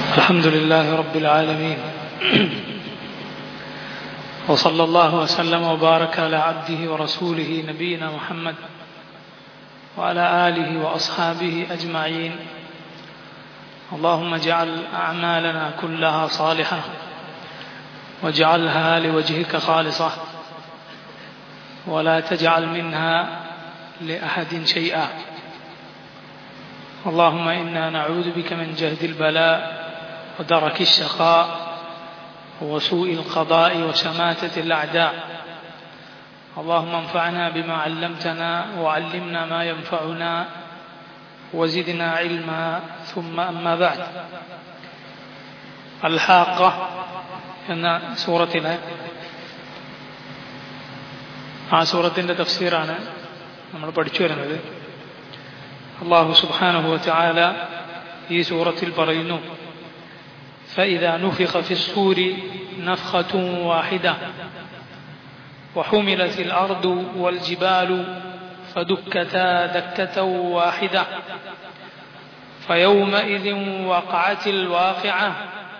الحمد لله رب العالمين وصلى الله وسلم وبارك على عبده ورسوله نبينا محمد وعلى آله وأصحابه أجمعين اللهم اجعل أعمالنا كلها صالحة واجعلها لوجهك خالصة ولا تجعل منها لأحد شيئا اللهم إنا نعوذ بك من جهد البلاء ودرك الشقاء وسوء القضاء وشماتة الأعداء اللهم انفعنا بما علمتنا وعلمنا ما ينفعنا وزدنا علما ثم أما بعد الحاقة എന്ന സൂറത്തിലെ ആ സൂറത്തിൻ്റെ തഫ്സീറാണ് നമ്മൾ പഠിച്ചു വരുന്നത് അള്ളാഹു സുബാനുഹു ചാല ഈ സൂറത്തിൽ പറയുന്നു فإذا نفخ في الصور نفخة واحدة وحملت الأرض والجبال فدكتا دكة واحدة فيومئذ وقعت الواقعة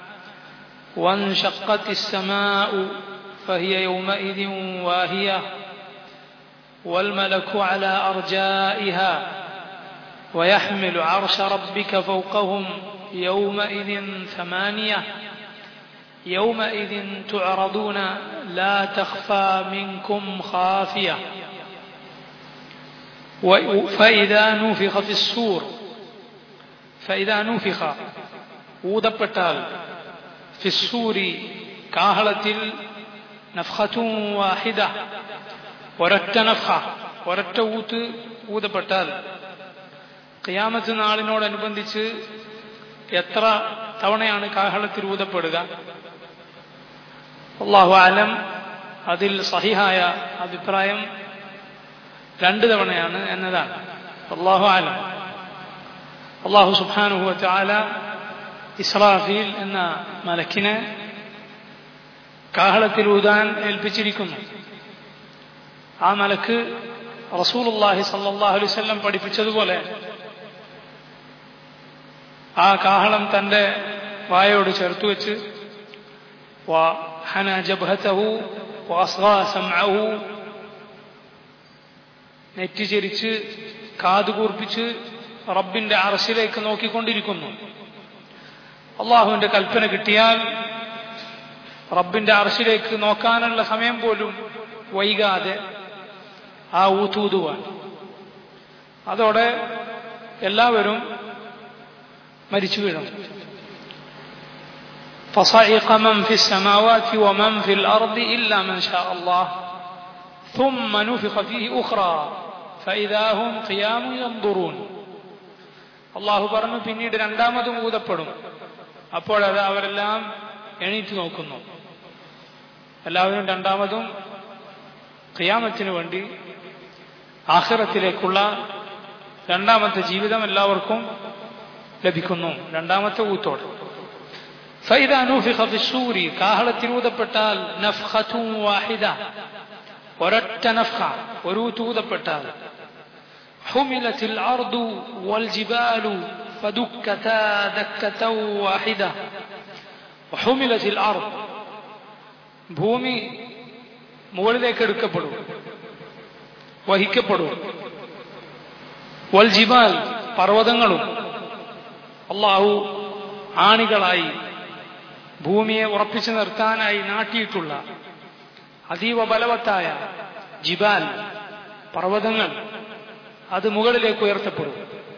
وانشقت السماء فهي يومئذ واهية والملك على أرجائها ويحمل عرش ربك فوقهم يومئذ ثمانية يومئذ تعرضون لا تخفى منكم خافية فإذا نفخ في السور فإذا نفخ ഊതപ്പെട്ടാൽ ഫിസ്സൂരി കാഹളത്തിൽ നഫ്ഹത്തും വാഹിദ ഒരൊറ്റ നഫ്ഹ ഒരൊറ്റ ഊത്ത് ഊതപ്പെട്ടാൽ ഖിയാമത്ത് നാളിനോടനുബന്ധിച്ച് എത്ര തവണയാണ് കാഹളത്തിൽ ഊതപ്പെടുക അള്ളാഹു ആലം അതിൽ സഹിഹായ അഭിപ്രായം രണ്ട് തവണയാണ് എന്നതാണ് അള്ളാഹു ആലം അള്ളാഹു സുബാനുഹു ചാല ഇസ്രാഫീൽ എന്ന മലക്കിനെ കാഹളത്തിൽ ഊതാൻ ഏൽപ്പിച്ചിരിക്കുന്നു ആ മലക്ക് റസൂലുല്ലാഹി സല്ലാഹു അലൈവല്ലം പഠിപ്പിച്ചതുപോലെ ആ കാഹളം തന്റെ വായോട് ചേർത്ത് വെച്ച് നെറ്റിചരിച്ച് കാതുകൂർപ്പിച്ച് റബ്ബിന്റെ അറസിലേക്ക് നോക്കിക്കൊണ്ടിരിക്കുന്നു അള്ളാഹുവിന്റെ കൽപ്പന കിട്ടിയാൽ റബ്ബിന്റെ അറസിലേക്ക് നോക്കാനുള്ള സമയം പോലും വൈകാതെ ആ ഊത്തൂതുവാൻ അതോടെ എല്ലാവരും മരിച്ചു വീഴും فصعق من في السماوات ومن في الأرض إلا من شاء الله ثم نفخ فيه أخرى فإذا هم قيام ينظرون അള്ളാഹു പറഞ്ഞു പിന്നീട് രണ്ടാമതും ഊതപ്പെടും അപ്പോഴത് അവരെല്ലാം എണീറ്റ് നോക്കുന്നു എല്ലാവരും രണ്ടാമതും ഖിയാമത്തിന് വേണ്ടി ആഹ്റത്തിലേക്കുള്ള രണ്ടാമത്തെ ജീവിതം എല്ലാവർക്കും ലഭിക്കുന്നു രണ്ടാമത്തെ ഊത്തോട് ഫൈദ സൂരി കാഹളത്തിൽ ഊതപ്പെട്ടാൽ വാഹിദ ഒരൊറ്റ നഫ്ഹ ഒരു തൂതപ്പെട്ടാൽ حملت الأرض والجبال فدكتا دكة واحدة وحملت الأرض ഭൂമി മുകളിലേക്ക് എടുക്കപ്പെടും വഹിക്കപ്പെടും വൽജിബാൽ പർവ്വതങ്ങളും അള്ളാഹു ആണികളായി ഭൂമിയെ ഉറപ്പിച്ചു നിർത്താനായി നാട്ടിയിട്ടുള്ള അതീവ ബലവത്തായ ജിബാൽ പർവ്വതങ്ങൾ അത് മുകളിലേക്ക് ഉയർത്തപ്പെടും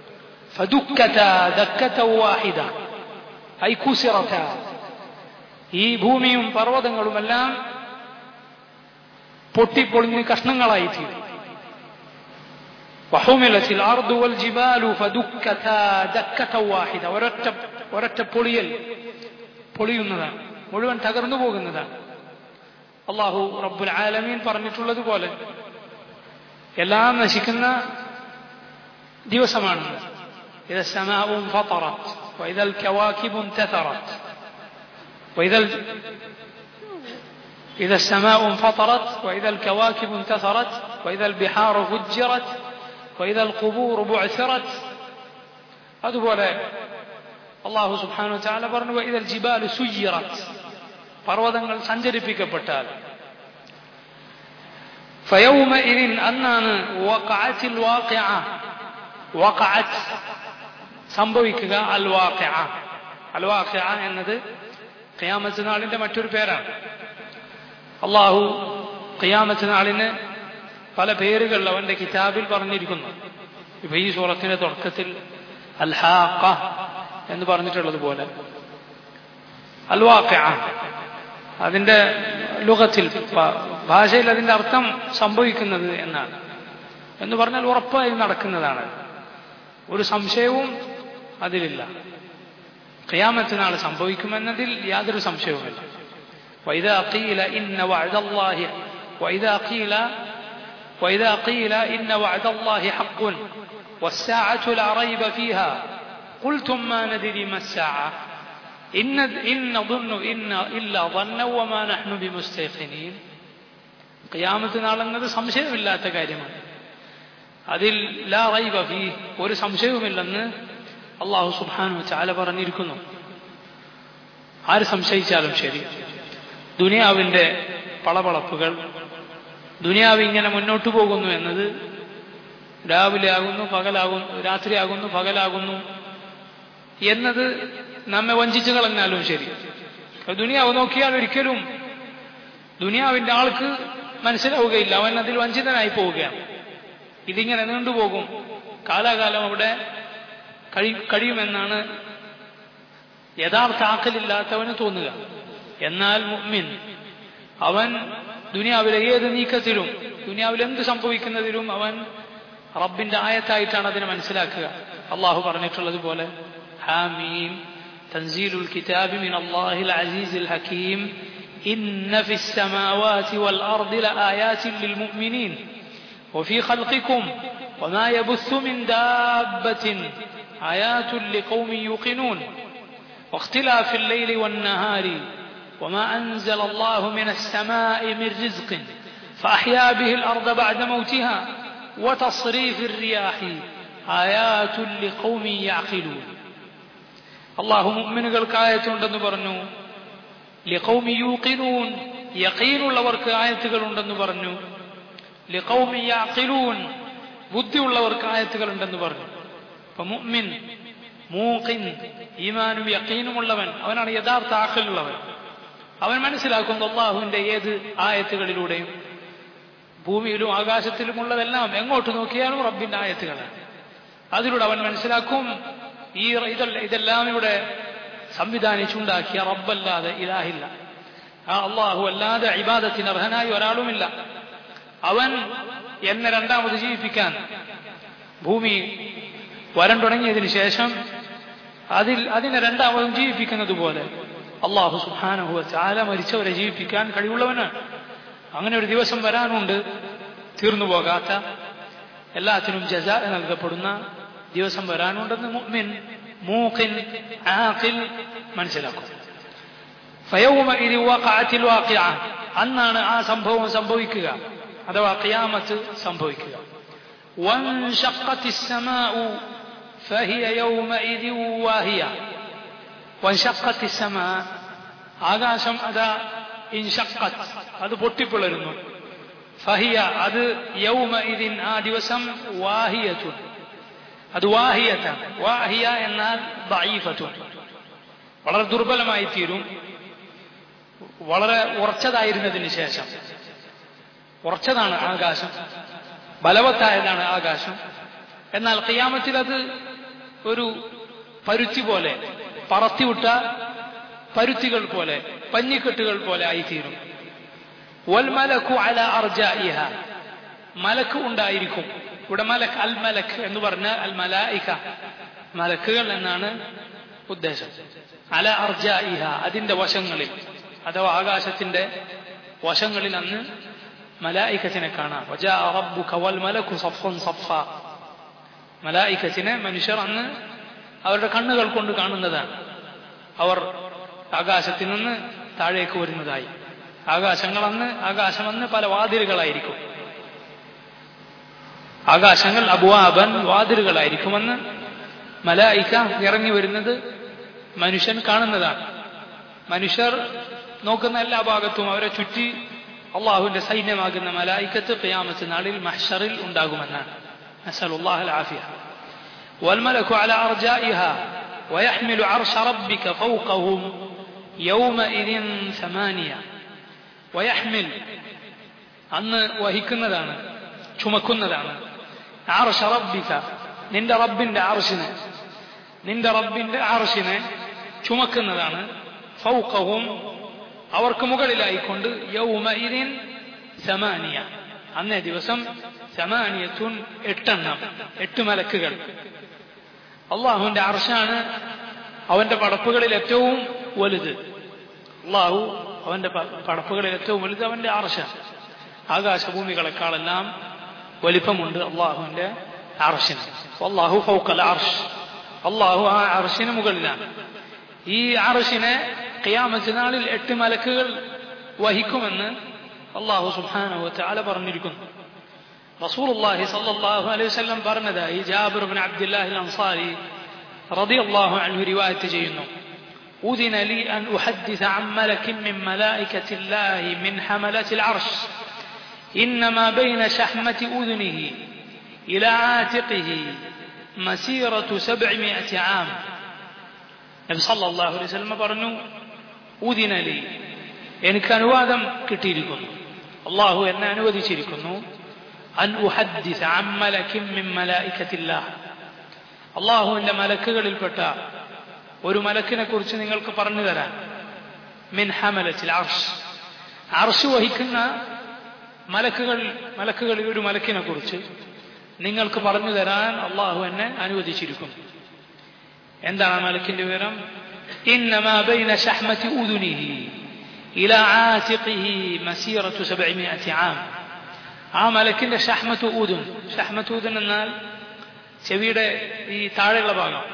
ഈ ഭൂമിയും പർവ്വതങ്ങളുമെല്ലാം പൊട്ടിപ്പൊളിഞ്ഞ് കഷ്ണങ്ങളായി തീരും وحملت الأرض والجبال فدكتا دكة واحدة ഒരൊറ്റ ഒരൊറ്റ പൊളിയൽ പൊളിയുന്നതാണ് മുഴുവൻ തകർന്നു പോകുന്നതാണ് അള്ളാഹു റബ്ബുൽ ആലമീൻ പറഞ്ഞിട്ടുള്ളതുപോലെ എല്ലാം നശിക്കുന്ന ദിവസമാണ് إذا السماء انفطرت وإذا الكواكب انتثرت وإذا ال... إذا السماء انفطرت وإذا الكواكب انتثرت وإذا البحار فجرت وإذا القبور بعثرت അതുപോലെ അള്ളാഹു സുബ്ഹാനഹു വതആല പറഞ്ഞു ഇദൽ ജിബാലു സുയ്യിറത് പർവ്വതങ്ങൾ സഞ്ചരിപ്പിക്കപ്പെട്ടാൽ ഫയൗമഇദിൻ അന്നാണ് വഖഅത്തിൽ വാഖിഅ വഖഅത് സംഭവിക്കുക അൽ വാഖിഅ അൽ വാഖിഅ എന്നത് ഖിയാമത്ത് നാളിന്റെ മറ്റൊരു പേരാണ് അള്ളാഹു ഖിയാമത്ത് നാളിന് പല പേരുകൾ അവന്റെ കിതാബിൽ പറഞ്ഞിരിക്കുന്നു ഇപ്പൊ ഈ സൂറത്തിന്റെ തുടക്കത്തിൽ അൽഹാഖ എന്ന് പറഞ്ഞിട്ടുള്ളത് പോലെ അൽവാഖ അതിന്റെ ലുഖത്തിൽ ഭാഷയിൽ അതിന്റെ അർത്ഥം സംഭവിക്കുന്നത് എന്നാണ് എന്ന് പറഞ്ഞാൽ ഉറപ്പായി നടക്കുന്നതാണ് ഒരു സംശയവും അതിലില്ല ഖിയാമത്തിനാൾ സംഭവിക്കുമെന്നതിൽ യാതൊരു സംശയവുമില്ല وإذا قيل إن وعد الله وإذا قيل وإذا قيل إن وعد الله حق والساعة لا ريب فيها قلتم ما ندري ما الساعة إن إن نظن إن إلا ظنا وما نحن بمستيقنين ഖിയാമത്തിനാളെന്നത് സംശയമില്ലാത്ത കാര്യമാണ് അതിൽ ലാ റൈബ ഫീ ഒരു സംശയവുമില്ലെന്ന് അള്ളാഹു സുബ്ഹാനു ചാല പറഞ്ഞിരിക്കുന്നു ആര് സംശയിച്ചാലും ശരി ദുനിയാവിന്റെ പളപളപ്പുകൾ ദുനിയാവ് ഇങ്ങനെ മുന്നോട്ടു പോകുന്നു എന്നത് രാവിലെ ആകുന്നു പകലാകുന്നു രാത്രിയാകുന്നു പകലാകുന്നു എന്നത് നമ്മെ വഞ്ചിച്ചു കളഞ്ഞാലും ശരി ദുനിയാവ് നോക്കിയാൽ ഒരിക്കലും ദുനിയാവിന്റെ ആൾക്ക് മനസ്സിലാവുകയില്ല അവൻ അതിൽ വഞ്ചിതനായി പോവുകയാണ് ഇതിങ്ങനെ നീണ്ടുപോകും കാലാകാലം അവിടെ കഴി കഴിയുമെന്നാണ് യഥാർത്ഥ ആക്കലില്ലാത്തവന് തോന്നുക എന്നാൽ മുഅ്മിൻ അവൻ ദുനിയാവിലെ ഏത് നീക്കത്തിലും ദുനിയാവിൽ എന്ത് സംഭവിക്കുന്നതിലും അവൻ റബ്ബിന്റെ ആയത്തായിട്ടാണ് അതിനെ മനസ്സിലാക്കുക അള്ളാഹു പറഞ്ഞിട്ടുള്ളത് പോലെ ഹാമീം تنزيل الكتاب من الله العزيز الحكيم إن في السماوات والأرض لآيات للمؤمنين وفي خلقكم وما يبث من دابة آيات لقوم يوقنون واختلاف الليل والنهار وما أنزل الله من السماء من رزق فأحيا به الأرض بعد موتها وتصريف الرياح آيات لقوم يعقلون الله مؤمن آية ഉണ്ടെന്ന് പറഞ്ഞു لقوم يوقنون യഖീനുള്ളവർക്ക് ആയത്തുകൾ ഉണ്ടെന്ന് പറഞ്ഞു لقوم يعقلون ബുദ്ധിയുള്ളവർക്ക് ആയത്തുകൾ ഉണ്ടെന്ന് പറഞ്ഞു അപ്പൊ മുഅ്മിൻ മൂഖിൻ ഈമാനും യഖീനുമുള്ളവൻ അവനാണ് യഥാർത്ഥ ആക്കലുള്ളവൻ അവൻ മനസ്സിലാക്കുന്നു അള്ളാഹുവിന്റെ ഏത് ആയത്തുകളിലൂടെയും ഭൂമിയിലും ആകാശത്തിലുമുള്ളതെല്ലാം എങ്ങോട്ട് നോക്കിയാലും റബ്ബിന്റെ ആയത്തുകളാണ് അതിലൂടെ അവൻ മനസ്സിലാക്കും ഈ ഇതല്ല ഇതെല്ലാം ഇവിടെ സംവിധാനിച്ചുണ്ടാക്കിയ റബ്ബല്ലാതെ ഇലാഹില്ല ആ അള്ളാഹു അല്ലാതെ ഇബാദത്തിന് അർഹനായി ഒരാളുമില്ല അവൻ എന്നെ രണ്ടാമത് ജീവിപ്പിക്കാൻ ഭൂമി വരണ്ടുടങ്ങിയതിനു ശേഷം അതിൽ അതിനെ രണ്ടാമതും ജീവിപ്പിക്കുന്നത് പോലെ അള്ളാഹു സുഹാനഹുവ ചാല മരിച്ചവരെ ജീവിപ്പിക്കാൻ കഴിവുള്ളവനാണ് അങ്ങനെ ഒരു ദിവസം വരാനുണ്ട് തീർന്നു പോകാത്ത എല്ലാത്തിനും ജസ നൽകപ്പെടുന്ന ദിവസം വരാനുണ്ടെന്ന് മുഅ്മിൻ മൂഖിൻ ആഖിൽ മനസ്സിലാക്കും ഫയൗമഇദി വഖഅത്തിൽ വാഖിഅ അന്നാണ് ആ സംഭവം സംഭവിക്കുക അഥവാ ഖിയാമത്ത് സംഭവിക്കുക وانشقت السماء فهي يومئذ واهية وانشقت السماء ആകാശം അതാ ഇൻഷക്കത്ത് അത് പൊട്ടിപ്പിളരുന്നു ഫഹിയ അത് യൗമ ഇതിൻ ആ ദിവസം വാഹിയത്തുൻ അത് വാഹിയത്താണ് വാഹിയ എന്നാൽ ദഈഫത്തുൻ വളരെ ദുർബലമായി തീരും വളരെ ഉറച്ചതായിരുന്നതിന് ശേഷം ഉറച്ചതാണ് ആകാശം ബലവത്തായതാണ് ആകാശം എന്നാൽ ഖിയാമത്തിൽ അത് ഒരു പരുത്തി പോലെ പറത്തിവിട്ട പരുത്തികൾ പോലെ പഞ്ഞിക്കെട്ടുകൾ പോലെ ആയിത്തീരും വൽമലക്കു അല അർജായിഹ മലക്ക് ഉണ്ടായിരിക്കും ഇവിടെ മലക്ക് അൽ മലക്ക് എന്ന് പറഞ്ഞ അൽ മലായിക മലക്കുകൾ എന്നാണ് ഉദ്ദേശം അല അർജായിഹ അതിന്റെ വശങ്ങളിൽ അഥവാ ആകാശത്തിന്റെ വശങ്ങളിൽ അന്ന് മലായിക്കത്തിനെ കാണാം വജാ റബ്ബുക വൽ മലക്കു സഫൻ സഫ മലായിക്കത്തിനെ മനുഷ്യർ അന്ന് അവരുടെ കണ്ണുകൾ കൊണ്ട് കാണുന്നതാണ് അവർ ആകാശത്തിൽ നിന്ന് താഴേക്ക് വരുന്നതായി ആകാശങ്ങൾ അന്ന് ആകാശം അന്ന് പല വാതിലുകളായിരിക്കും ആകാശങ്ങൾ അബുവാബൻ വാതിലുകളായിരിക്കുമെന്ന് മലായിക്ക ഇറങ്ങി വരുന്നത് മനുഷ്യൻ കാണുന്നതാണ് മനുഷ്യർ നോക്കുന്ന എല്ലാ ഭാഗത്തും അവരെ ചുറ്റി അള്ളാഹുവിന്റെ സൈന്യമാകുന്ന മലായിക്കത്ത് ഖിയാമത്ത് നാളിൽ മഹ്ഷറിൽ ഉണ്ടാകുമെന്നാണ് നസലുല്ലാഹ് العافية والملك على أرجائها ويحمل عرش ربك فوقهم يومئذ ثمانية ويحمل അന്ന് വഹിക്കുന്നതാണ് ചുമക്കുന്നതാണ് ആർഷ റബ്ബിക നിന്റെ റബ്ബിന്റെ ആർഷിനെ നിന്റെ റബ്ബിന്റെ ആർഷിനെ ചുമക്കുന്നതാണ് ഫൗഖഹും അവർക്ക് മുകളിലായിക്കൊണ്ട് യൗമഇദിൻ സമാനിയ അന്നേ ദിവസം സമാനിയത്തുൻ എട്ടെണ്ണം എട്ട് മലക്കുകൾ അള്ളാഹുവിന്റെ അർഷാണ് അവന്റെ പടപ്പുകളിൽ ഏറ്റവും വലുത് അള്ളാഹു അവന്റെ പടപ്പുകളിൽ ഏറ്റവും വലുത് അവന്റെ അർഷ ആകാശഭൂമികളെക്കാളെല്ലാം വലിപ്പമുണ്ട് അള്ളാഹുവിന്റെ അർഷിന് അള്ളാഹു ഫൗക്കൽ അർഷ് അള്ളാഹു ആ അർഷിന് മുകളിലാണ് ഈ അർഷിനെ ഖിയാമത്ത് നാളിൽ എട്ട് മലക്കുകൾ വഹിക്കുമെന്ന് അള്ളാഹു സുബ്ഹാനഹു വതആല പറഞ്ഞിരിക്കുന്നു റസൂലുള്ളാഹി സ്വല്ലല്ലാഹു അലൈഹി വസല്ലം പറഞ്ഞതായി ജാബിർ ബിൻ അബ്ദുല്ലാഹി അൻസാരി റളിയല്ലാഹു അൻഹു റിവായത്ത് ചെയ്യുന്നു أذن لي أن أحدث عن ملك من ملائكة الله من حملة العرش إنما بين شحمة أذنه إلى عاتقه مسيرة سبعمائة عام നബി സല്ലല്ലാഹു അലൈഹി വസല്ലം പറഞ്ഞു ഊദിനലി എനിക്ക് അനുവാദം കിട്ടിയിരിക്കുന്നു അള്ളാഹു എന്നെ അനുവദിച്ചിരിക്കുന്നു അൻ ഉഹദ്ദിസ അൻ മലക്കിൻ മിൻ മലായികത്തില്ലാഹ് അള്ളാഹുവിന്റെ മലക്കുകളിൽപ്പെട്ട ഒരു മലക്കിനെ കുറിച്ച് നിങ്ങൾക്ക് പറഞ്ഞു തരാൻ മിൻ ഹമലത്തിൽ അർഷ് അർഷ് വഹിക്കുന്ന മലക്കുകൾ മലക്കുകളിൽ ഒരു മലക്കിനെ കുറിച്ച് നിങ്ങൾക്ക് പറഞ്ഞു തരാൻ അള്ളാഹു എന്നെ അനുവദിച്ചിരിക്കുന്നു എന്താണ് ആ മലക്കിന്റെ വിവരം إنما بين شحمة أذنه إلى عاتقه مسيرة سبعمائة عام ആ മലക്കിന്റെ ഷഹ്മത്ത് ഊതുൻ ഷഹ്മത്ത് ഊതുൻ എന്നാൽ ചെവിയുടെ ഈ താഴെയുള്ള ഭാഗം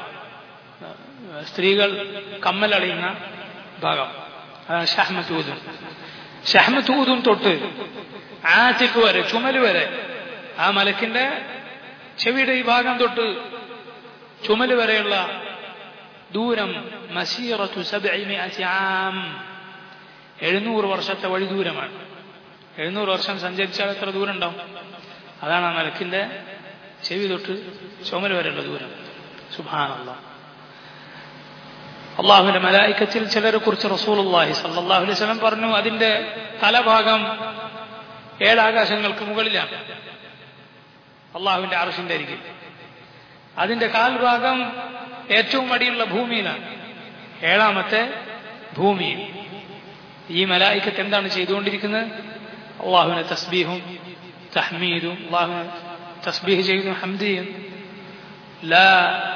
സ്ത്രീകൾ കമ്മലണിയുന്ന ഭാഗം അതാണ് ഷഹ്മത്ത് ഊതുൻ ഷഹ്മത്ത് ഊതുൻ തൊട്ട് ആറ്റിക്ക് വരെ ചുമല് വരെ ആ മലക്കിന്റെ ചെവിയുടെ ഈ ഭാഗം തൊട്ട് ചുമല് വരെയുള്ള ദൂരം മസീറത്തു സബ്ഇമിഅത്തി ആം എഴുന്നൂറ് വർഷത്തെ വഴി ദൂരമാണ് എഴുന്നൂറ് വർഷം സഞ്ചരിച്ചാൽ എത്ര ദൂരം ഉണ്ടാവും അതാണ് ആ മലക്കിന്റെ ചെവി തൊട്ട് ചുമല് വരെയുള്ള ദൂരം സുഭാനുള്ള അള്ളാഹുവിന്റെ മലായിക്കത്തിൽ ചിലരെ കുറിച്ച് റസൂലുള്ളാഹി സല്ലല്ലാഹു അലൈഹി വസല്ലം പറഞ്ഞു അതിന്റെ തലഭാഗം ഏഴാകാശങ്ങൾക്ക് മുകളിലാണ് അള്ളാഹുവിന്റെ അറഷിന്റെ അരികിൽ അതിന്റെ കാൽഭാഗം ഏറ്റവും അടിയുള്ള ഭൂമിയിലാണ് ഏഴാമത്തെ ഭൂമിയിൽ ഈ മലായിക്കത്ത് എന്താണ് ചെയ്തുകൊണ്ടിരിക്കുന്നത് അള്ളാഹുവിനെ തസ്ബീഹും തഹ്മീദും അള്ളാഹുവിനെ തസ്ബീഹ് ചെയ്യുന്നു ഹംദിയും لا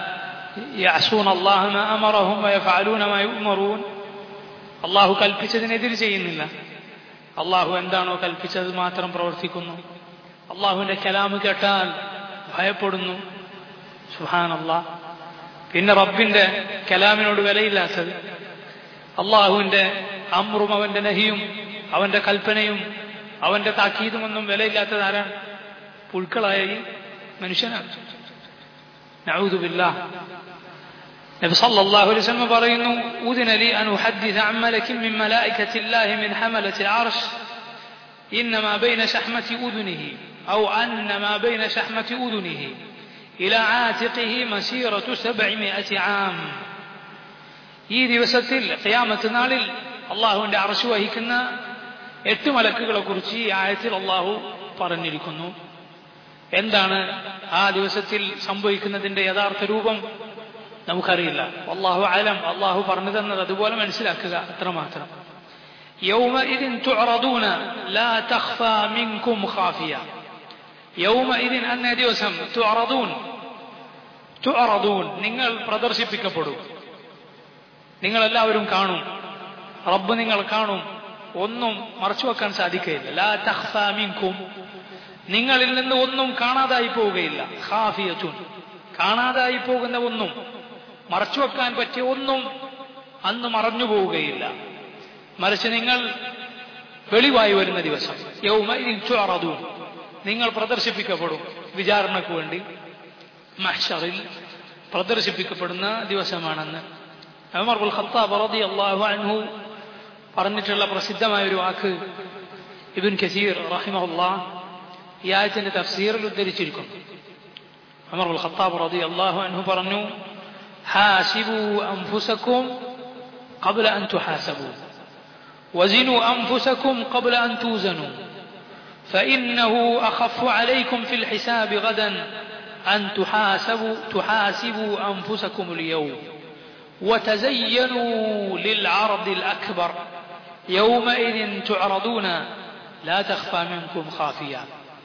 يعصون الله ما أمرهم ويفعلون ما يؤمرون അള്ളാഹു കൽപ്പിച്ചതിനെതിരെ ചെയ്യുന്നില്ല അള്ളാഹു എന്താണോ കൽപ്പിച്ചത് മാത്രം പ്രവർത്തിക്കുന്നു അള്ളാഹുവിന്റെ കലാമ് കേട്ടാൽ ഭയപ്പെടുന്നു സുഹാൻ അള്ളാഹ് പിന്നെ റബ്ബിന്റെ കലാമിനോട് വിലയില്ലാത്തത് അള്ളാഹുവിന്റെ അമ്രും അവന്റെ നഹിയും അവന്റെ കൽപ്പനയും അവന്റെ താക്കീതുമൊന്നും വിലയില്ലാത്തത് ആരാണ് പുഴുക്കളായ ഈ മനുഷ്യനാണ് നഊദുബില്ല നബി സല്ലല്ലാഹു അലൈഹി വസല്ലം പറയുന്നു ഉദിന ലി അൻ ഉഹദ്ദിസ അൻ മലക്കിൻ മിൻ മലായികത്തി അല്ലാഹി മിൻ ഹമലത്തി അർശ് إنما بين شحمة أذنه أو أن ما بين شحمة أذنه إلى عاتقه مسيرة سبعمائة عام ഈ ദിവസത്തിൽ ഖിയാമത്ത് നാളിൽ അള്ളാഹുവിന്റെ അറശു വഹിക്കുന്ന എട്ട് മലക്കുകളെ കുറിച്ച് ഈ ആയത്തിൽ അള്ളാഹു പറഞ്ഞിരിക്കുന്നു എന്താണ് ആ ദിവസത്തിൽ സംഭവിക്കുന്നതിന്റെ യഥാർത്ഥ രൂപം നമുക്കറിയില്ല അള്ളാഹു അലം അള്ളാഹു പറഞ്ഞു തന്നത് അതുപോലെ മനസ്സിലാക്കുക അത്രമാത്രം يومئذ تعرضون لا تخفى منكم خافية يومئذ അന്നേ ദിവസം تعرضون تعرضون നിങ്ങൾ പ്രദർശിപ്പിക്കപ്പെടും നിങ്ങൾ എല്ലാവരും കാണും റബ്ബ് നിങ്ങൾ കാണും ഒന്നും മറച്ചു വെക്കാൻ സാധിക്കുകയില്ല ലാ തഖ്ഫ മിൻകും നിങ്ങളിൽ നിന്ന് ഒന്നും കാണാതായി പോവുകയില്ല ഖാഫിയത്തുൻ കാണാതായി പോകുന്ന ഒന്നും മറച്ചു വെക്കാൻ പറ്റിയ ഒന്നും അന്ന് മറഞ്ഞു പോവുകയില്ല മറിച്ച് നിങ്ങൾ വെളിവായി വരുന്ന ദിവസം യൗമഇദിൻ തുഅറദൂൻ നിങ്ങൾ പ്രദർശിപ്പിക്കപ്പെടും വിചാരണకు വേണ്ടി മഹ്ഷറിൽ പ്രദർശിപ്പിക്കപ്പെടുന്ന ദിവസമാണെന്ന് ഉമർ ഉൽ ഖത്താബ് റളിയല്ലാഹു അൻഹു പറഞ്ഞിട്ടുള്ള പ്രസിദ്ധമായ ഒരു വാക്ക് ഇബിൻ കസീർ റഹിമഹുല്ലാ ഈ ആയത്തിന്റെ തഫ്സീറിൽ ഉദ്ധരിച്ചിരിക്കുന്നു ഉമർ ഉൽ ഖത്താബ് റളിയല്ലാഹു അൻഹു പറഞ്ഞു ഹാസിബു അൻഫുസക്കും قبل أن تحاسبوا وزنوا أنفسكم قبل أن توزنوا فإنه أخف عليكم في الحساب غدا أن تحاسبوا تحاسبوا أنفسكم اليوم وتزينوا للعرض الأكبر يومئذ تعرضون لا تخفى منكم خافية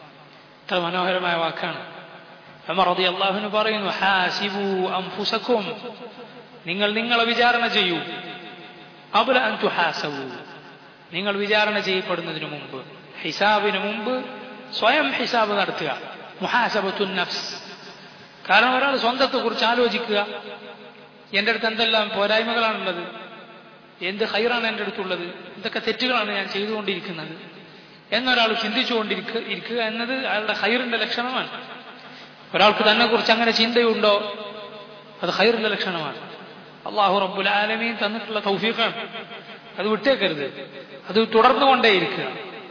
ترى منوهر ما يواكان عمر رضي الله عنه പറയുന്നു حاسبوا أنفسكم നിങ്ങൾ നിങ്ങളെ വിചാരണ ചെയ്യൂ അബുല അൻ തുഹാസവു നിങ്ങൾ വിചാരണ ചെയ്യപ്പെടുന്നതിന് മുമ്പ് ഹിസാബിന് മുമ്പ് സ്വയം ഹിസാബ് നടത്തുക മുഹാസബത്തു നഫ്സ് കാരണം ഒരാൾ സ്വന്തത്തെക്കുറിച്ച് ആലോചിക്കുക എൻ്റെ അടുത്ത് എന്തെല്ലാം പോരായ്മകളാണുള്ളത് എന്ത് ഹൈറാണ് എൻ്റെ അടുത്തുള്ളത് എന്തൊക്കെ തെറ്റുകളാണ് ഞാൻ ചെയ്തുകൊണ്ടിരിക്കുന്നത് എന്നൊരാൾ ചിന്തിച്ചുകൊണ്ടിരിക്കുക ഇരിക്കുക എന്നത് അയാളുടെ ഹൈറിന്റെ ലക്ഷണമാണ് ഒരാൾക്ക് തന്നെ കുറിച്ച് അങ്ങനെ ചിന്തയുണ്ടോ അത് ഹൈറിന്റെ ലക്ഷണമാണ് അള്ളാഹു റബ്ബുൽ ആലമീൻ തന്നിട്ടുള്ള തൗഫീഖാണ് അത് വിട്ടേക്കരുത് അത് തുടർന്നുകൊണ്ടേയിരിക്കുക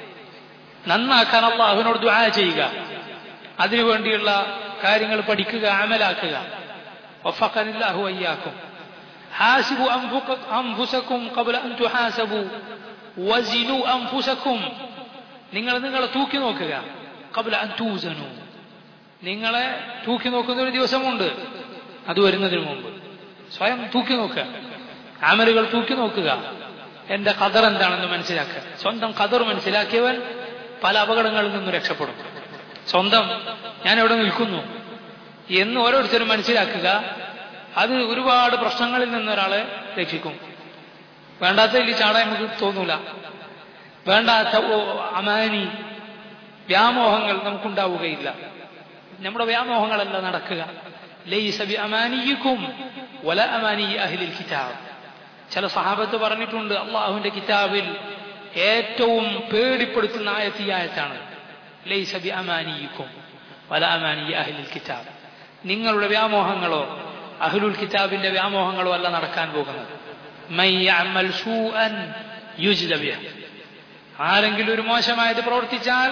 നന്നാക്കാൻ അള്ളാഹുവിനോട് ദുആ ചെയ്യുക അതിനുവേണ്ടിയുള്ള കാര്യങ്ങൾ പഠിക്കുക അമലാക്കുക വഫഖനില്ലാഹു വയ്യാക്കും ഹാസിബു അൻഫുസക്കും ഖബ്ല അൻ തുഹാസബു വസിനു അൻഫുസക്കും നിങ്ങൾ നിങ്ങളെ തൂക്കി നോക്കുക ഖബ്ല അൻ തൂസനു നിങ്ങളെ തൂക്കി നോക്കുന്ന ഒരു ദിവസമുണ്ട് അത് വരുന്നതിന് മുമ്പ് സ്വയം തൂക്കി നോക്കുക അമലുകൾ തൂക്കി നോക്കുക എന്റെ കതർ എന്താണെന്ന് മനസ്സിലാക്കുക സ്വന്തം കതർ മനസ്സിലാക്കിയവൻ പല അപകടങ്ങളിൽ നിന്നും രക്ഷപ്പെടും സ്വന്തം ഞാൻ എവിടെ നിൽക്കുന്നു എന്ന് ഓരോരുത്തരും മനസ്സിലാക്കുക അത് ഒരുപാട് പ്രശ്നങ്ങളിൽ നിന്ന് ഒരാളെ രക്ഷിക്കും വേണ്ടാത്ത ഈ ചാടാൻ നമുക്ക് തോന്നൂല വേണ്ടാത്ത അമാനി വ്യാമോഹങ്ങൾ നമുക്കുണ്ടാവുകയില്ല നമ്മുടെ വ്യാമോഹങ്ങളല്ല നടക്കുക ലൈസ ബി അമാനിയിക്കും വല അമാനി അഹ്ലിൽ കിതാബ് ചില സഹാബത്ത് പറഞ്ഞിട്ടുണ്ട് അള്ളാഹുവിന്റെ കിതാബിൽ ഏറ്റവും പേടിപ്പെടുത്തുന്ന ആയത്ത് ഈ ആയത്താണ് ലൈസ ബി അമാനിയിക്കും വല അമാനി അഹ്ലിൽ കിതാബ് നിങ്ങളുടെ വ്യാമോഹങ്ങളോ അഹ്ലുൽ കിതാബിന്റെ വ്യാമോഹങ്ങളോ അല്ല നടക്കാൻ പോകുന്നത് മൻ യഅമൽ സൂഅൻ യുജ്ദ ബിഹ് ആരെങ്കിലും ഒരു മോശമായത് പ്രവർത്തിച്ചാൽ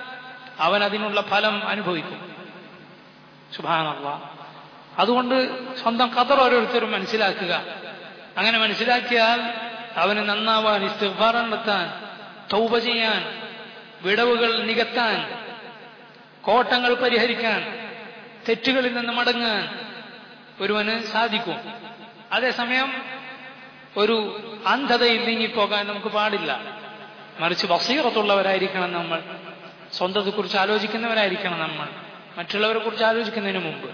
അവൻ അതിനുള്ള ഫലം അനുഭവിക്കും സുബാനല്ല അതുകൊണ്ട് സ്വന്തം കതർ ഓരോരുത്തരും മനസ്സിലാക്കുക അങ്ങനെ മനസ്സിലാക്കിയാൽ അവന് നന്നാവാൻ ഇസ്തിഫാർ നടത്താൻ തൗബ ചെയ്യാൻ വിടവുകൾ നികത്താൻ കോട്ടങ്ങൾ പരിഹരിക്കാൻ തെറ്റുകളിൽ നിന്ന് മടങ്ങാൻ ഒരുവന് സാധിക്കും അതേസമയം ഒരു അന്ധതയിൽ നീങ്ങിപ്പോകാൻ നമുക്ക് പാടില്ല മറിച്ച് ബസീറത്തുള്ളവരായിരിക്കണം നമ്മൾ സ്വന്തത്തെക്കുറിച്ച് ആലോചിക്കുന്നവരായിരിക്കണം നമ്മൾ മറ്റുള്ളവരെ കുറിച്ച് ആലോചിക്കുന്നതിന് മുമ്പ്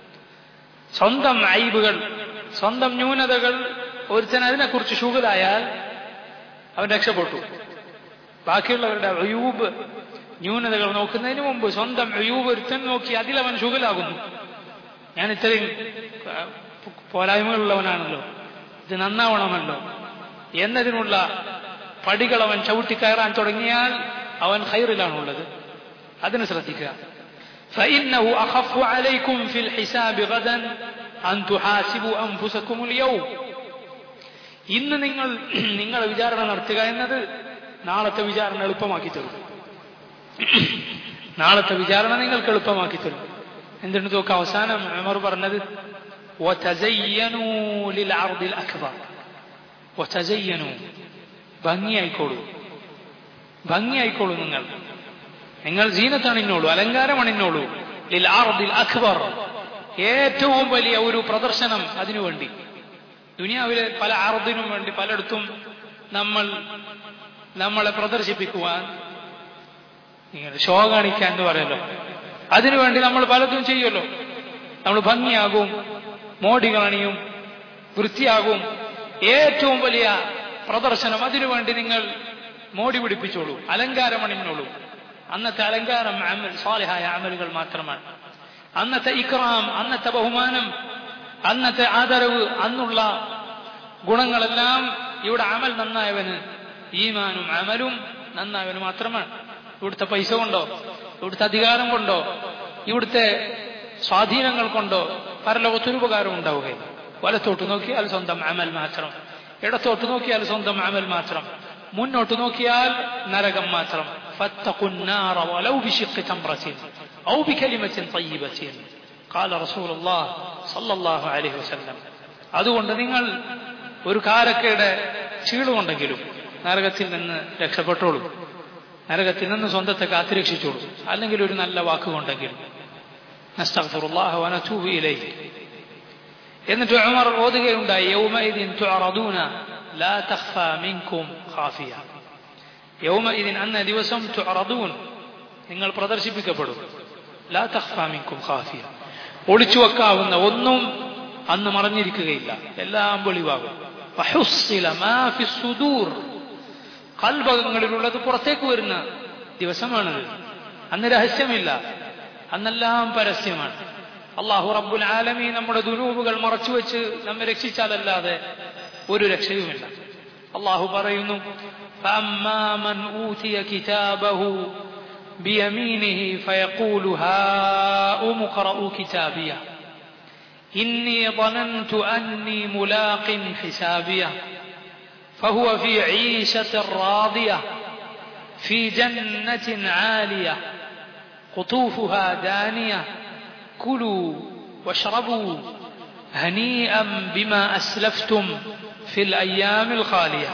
സ്വന്തം ഐബുകൾ സ്വന്തം ന്യൂനതകൾ ഒരുത്തൻ അതിനെക്കുറിച്ച് ഷുഗലായാൽ അവൻ രക്ഷപ്പെട്ടു ബാക്കിയുള്ളവരുടെ അയൂബ് ന്യൂനതകൾ നോക്കുന്നതിന് മുമ്പ് സ്വന്തം അയൂബ് ഒരുത്തൻ നോക്കി അതിലവൻ ഷുഗലാകുന്നു ഞാൻ ഇത്രയും പോരായ്മകളുള്ളവനാണല്ലോ ഇത് നന്നാവണമല്ലോ എന്നതിനുള്ള പടികൾ അവൻ ചവിട്ടിക്കയറാൻ തുടങ്ങിയാൽ അവൻ ഹൈറിലാണുള്ളത് അതിന് ശ്രദ്ധിക്കുക فإنه أخف عليكم في الحساب غدا أن تحاسبوا أنفسكم اليوم ഇന്ന് നിങ്ങൾ നിങ്ങളെ വിചാരണ നടത്തുക എന്നത് നാളത്തെ വിചാരണ എളുപ്പമാക്കി തരും നാളത്തെ വിചാരണ നിങ്ങൾക്ക് എളുപ്പമാക്കി തരും എന്തിനു നോക്കുക അവസാനം അമർ പറഞ്ഞത് ഭംഗിയായിക്കോളൂ ഭംഗിയായിക്കോളൂ നിങ്ങൾ നിങ്ങൾ ജീനത്തണിഞ്ഞോളൂ അലങ്കാരമണിഞ്ഞോളൂ ലിൽ ആർദിൽ അക്ബർ ഏറ്റവും വലിയ ഒരു പ്രദർശനം അതിനുവേണ്ടി ദുനിയാവിലെ പല ആർദിനും വേണ്ടി പലയിടത്തും നമ്മൾ നമ്മളെ പ്രദർശിപ്പിക്കുവാൻ ഷോ കാണിക്കാൻ എന്ന് പറയല്ലോ അതിനുവേണ്ടി നമ്മൾ പലതും ചെയ്യുമല്ലോ നമ്മൾ ഭംഗിയാകും മോടി കാണിയും വൃത്തിയാകും ഏറ്റവും വലിയ പ്രദർശനം അതിനുവേണ്ടി നിങ്ങൾ മോടി പിടിപ്പിച്ചോളൂ അലങ്കാരമണിഞ്ഞോളൂ അന്നത്തെ അലങ്കാരം അമൽ സ്വാലിഹായ അമലുകൾ മാത്രമാണ് അന്നത്തെ ഇക്രാം അന്നത്തെ ബഹുമാനം അന്നത്തെ ആദരവ് അന്നുള്ള ഗുണങ്ങളെല്ലാം ഇവിടെ അമൽ നന്നായവന് ഈമാനും അമലും നന്നായവന് മാത്രമാണ് ഇവിടുത്തെ പൈസ കൊണ്ടോ ഇവിടുത്തെ അധികാരം കൊണ്ടോ ഇവിടുത്തെ സ്വാധീനങ്ങൾ കൊണ്ടോ പരലോകത്തൊരു ഉപകാരം ഉണ്ടാവുകയില്ല വലത്തോട്ട് നോക്കിയാൽ സ്വന്തം അമൽ മാത്രം ഇടത്തോട്ട് നോക്കിയാൽ സ്വന്തം അമൽ മാത്രം മുന്നോട്ട് നോക്കിയാൽ നരകം മാത്രം فاتقوا النار ولو بشق تمرة أو بكلمة طيبة قال رسول الله صلى الله عليه وسلم അതുകൊണ്ട് നിങ്ങൾ ഒരു കാരക്കയുടെ ചീളുകൊണ്ടെങ്കിലും നരകത്തിൽ നിന്ന് രക്ഷപ്പെട്ടോളൂ നരകത്തിൽ നിന്ന് സ്വന്തത്തെ കാത്തുരക്ഷിച്ചോളൂ അല്ലെങ്കിൽ ഒരു നല്ല വാക്കുകൊണ്ടെങ്കിലും നസ്തഗ്ഫിറുല്ലാഹ വനതൂബു ഇലൈഹി എന്നിട്ട് ഉമർ ഓതുകയുണ്ടായി യൗമഇദിൻ തുഅറദൂന ലാ തഖ്ഫ മിൻകും ഖാഫിയ യൗമഇദിൻ അന്ന ദിവസം തുഅറദൂൻ നിങ്ങൾ പ്രദർശിപ്പിക്കപ്പെടും ലാ തഖ്ഫ മിൻകും ഖാഫിയ ഒളിച്ചു വെക്കാവുന്ന ഒന്നും അന്ന് മറഞ്ഞിരിക്കുകയില്ല എല്ലാം വെളിവാകും വഹുസ്സില മാ ഫി സുദൂർ കൽഭകങ്ങളിലുള്ളത് പുറത്തേക്ക് വരുന്ന ദിവസമാണത് അന്ന് രഹസ്യമില്ല അന്നെല്ലാം പരസ്യമാണ് അള്ളാഹു റബ്ബുൽ ആലമി നമ്മുടെ ദുരൂപുകൾ മറച്ചുവെച്ച് നമ്മെ രക്ഷിച്ചാലല്ലാതെ ഒരു രക്ഷയുമില്ല അള്ളാഹു പറയുന്നു فأما من أوتي كتابه بيمينه فيقول هاؤم اقرءوا كتابيه إني ظننت أني ملاق حسابيه فهو في عيشة راضية في جنة عالية قطوفها دانية كلوا واشربوا هنيئا بما أسلفتم في الأيام الخالية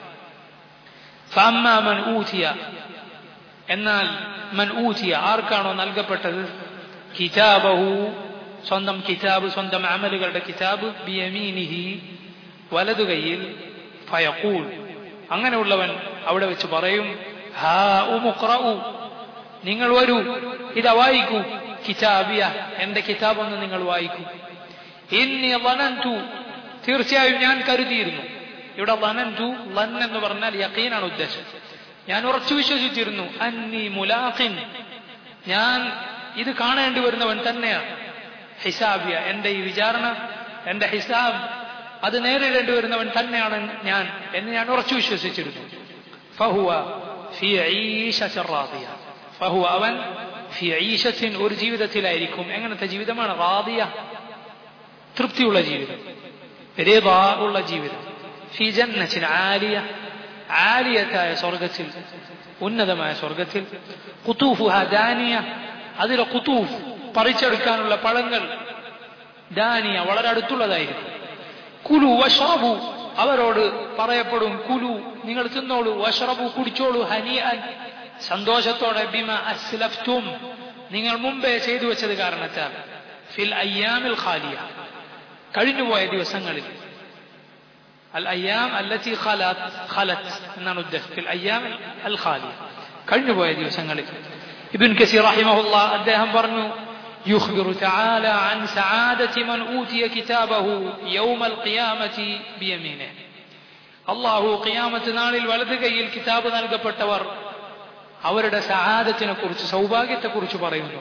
فأما من أوتي എന്നാൽ മൻ ഊറ്റിയ ആർക്കാണോ നൽകപ്പെട്ടത് കിതാബഹു സ്വന്തം കിതാബ് സ്വന്തം അമലുകളുടെ കിതാബ് ബിയമീനിഹി വലതുകൈയിൽ ഫയക്കൂൾ അങ്ങനെയുള്ളവൻ അവിടെ വെച്ച് പറയും ഹാ ഉമുഖ്റഉ നിങ്ങൾ വരൂ ഇതാ വായിക്കൂ കിതാബിയ എന്റെ കിതാബ് ഒന്ന് നിങ്ങൾ വായിക്കൂ ഇന്നി വനന്തു തീർച്ചയായും ഞാൻ കരുതിയിരുന്നു ഇവിടെ വനന്തു ലൻ എന്ന് പറഞ്ഞാൽ യക്കീനാണ് ഉദ്ദേശം ഞാൻ ഉറച്ചു വിശ്വസിച്ചിരുന്നു അന്നി മുലാഖിൻ ഞാൻ ഇത് കാണേണ്ടി വരുന്നവൻ തന്നെയാണ് ഹിസാബിയ എന്റെ ഈ വിചാരണ എന്റെ ഹിസാബ് അത് നേരിടേണ്ടി വരുന്നവൻ തന്നെയാണ് ഞാൻ എന്ന് ഞാൻ ഉറച്ചു വിശ്വസിച്ചിരുന്നു ഫഹുവ ഫി റാദിയ ഫഹുവ അവൻ ഫി ഈശത്തിൻ ഒരു ജീവിതത്തിലായിരിക്കും എങ്ങനത്തെ ജീവിതമാണ് റാദിയ തൃപ്തിയുള്ള ജീവിതം രേബാ ഉള്ള ജീവിതം ഫി ജന്നത്തിൻ ആലിയ ആലിയത്തായ സ്വർഗത്തിൽ ഉന്നതമായ സ്വർഗത്തിൽ കുത്തൂഫുഹ ദാനിയ അതിലെ കുത്തൂഫ് പറിച്ചെടുക്കാനുള്ള പഴങ്ങൾ ദാനിയ വളരെ അടുത്തുള്ളതായിരിക്കും കുലു വഷറബു അവരോട് പറയപ്പെടും കുലു നിങ്ങൾ തിന്നോളൂ വഷറബു കുടിച്ചോളൂ ഹനിയൻ സന്തോഷത്തോടെ ബിമ അസ്ലഫ്തും നിങ്ങൾ മുമ്പേ ചെയ്തു വെച്ചത് കാരണത്താൽ ഫിൽ അയ്യാമിൽ ഖാലിയ കഴിഞ്ഞുപോയ ദിവസങ്ങളിൽ അൽ അയ്യാം അല്ലത്തി ഖലത് ഖലത് എന്നാണ് ഉദ്ദേശം ഫിൽ അയ്യാം അൽ ഖാലിയ കഴിഞ്ഞുപോയ ദിവസങ്ങളിൽ ഇബിൻ കസീർ റഹിമഹുല്ല അദ്ദേഹം പറഞ്ഞു يخبر تعالى عن سعادة من أوتي كتابه يوم القيامة بيمينه അള്ളാഹു ഖിയാമത്ത് നാളിൽ വലത് കൈയിൽ കിതാബ് നൽകപ്പെട്ടവർ അവരുടെ സഹാദത്തിനെ കുറിച്ച് സൗഭാഗ്യത്തെ കുറിച്ച് പറയുന്നു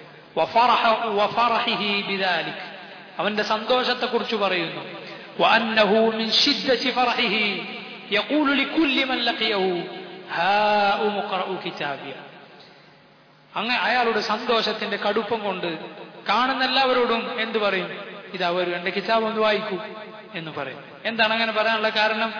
അവന്റെ സന്തോഷത്തെ കുറിച്ച് പറയുന്നു وأنه من شدة فرحه يقول لكل من لقيه هاؤم اقرأوا كتابي അങ്ങ് അയാളുടെ സന്തോഷത്തിന്റെ കടുപ്പം കൊണ്ട് കാണുന്ന എല്ലാവരോടും എന്ത് പറയും ഇത് അവർ എന്റെ കിതാബ് ഒന്ന് വായിക്കൂ എന്ന് പറയും എന്താണ് അങ്ങനെ പറയാനുള്ള കാരണം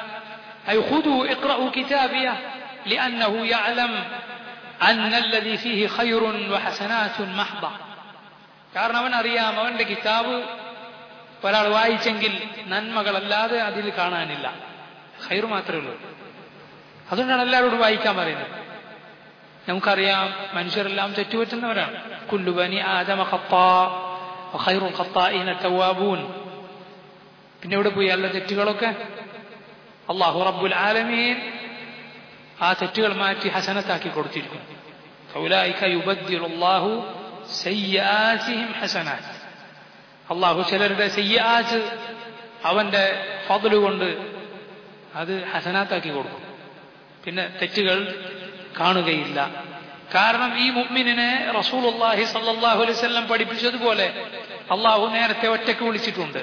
لأنه يعلم أن الذي فيه خير وحسنات محضة കാരണം അവൻ അറിയാം അവന്റെ കിതാബ് ഒരാൾ വായിച്ചെങ്കിൽ നന്മകളല്ലാതെ അതിൽ കാണാനില്ല ഹൈർ മാത്രമേ ഉള്ളൂ അതുകൊണ്ടാണ് എല്ലാവരോടും വായിക്കാൻ പറയുന്നത് നമുക്കറിയാം മനുഷ്യരെല്ലാം തെറ്റുപറ്റുന്നവരാണ് കുല്ലുബനി ആദമ ഖൈറുൽ ഖത്താഇന തവാബൂൻ പിന്നെ ഇവിടെ പോയി അല്ല തെറ്റുകളൊക്കെ അള്ളാഹു റബ്ബുൽ ആലമീൻ ആ തെറ്റുകൾ മാറ്റി ഹസനത്താക്കി കൊടുത്തിരിക്കുന്നു فأولئك يبدل الله سيئاتهم حسنات അള്ളാഹു ചിലരുടെ സയ്യാച്ച് അവന്റെ ഫضല് കൊണ്ട് അത് ഹസനാത്താക്കി കൊടുക്കും പിന്നെ തെറ്റുകൾ കാണുകയില്ല കാരണം ഈ മുഅ്മിനെ റസൂലുള്ളാഹി സല്ലല്ലാഹു അലൈഹി വസല്ലം പഠിപ്പിച്ചതുപോലെ അള്ളാഹു നേരത്തെ ഒറ്റയ്ക്ക് വിളിച്ചിട്ടുണ്ട്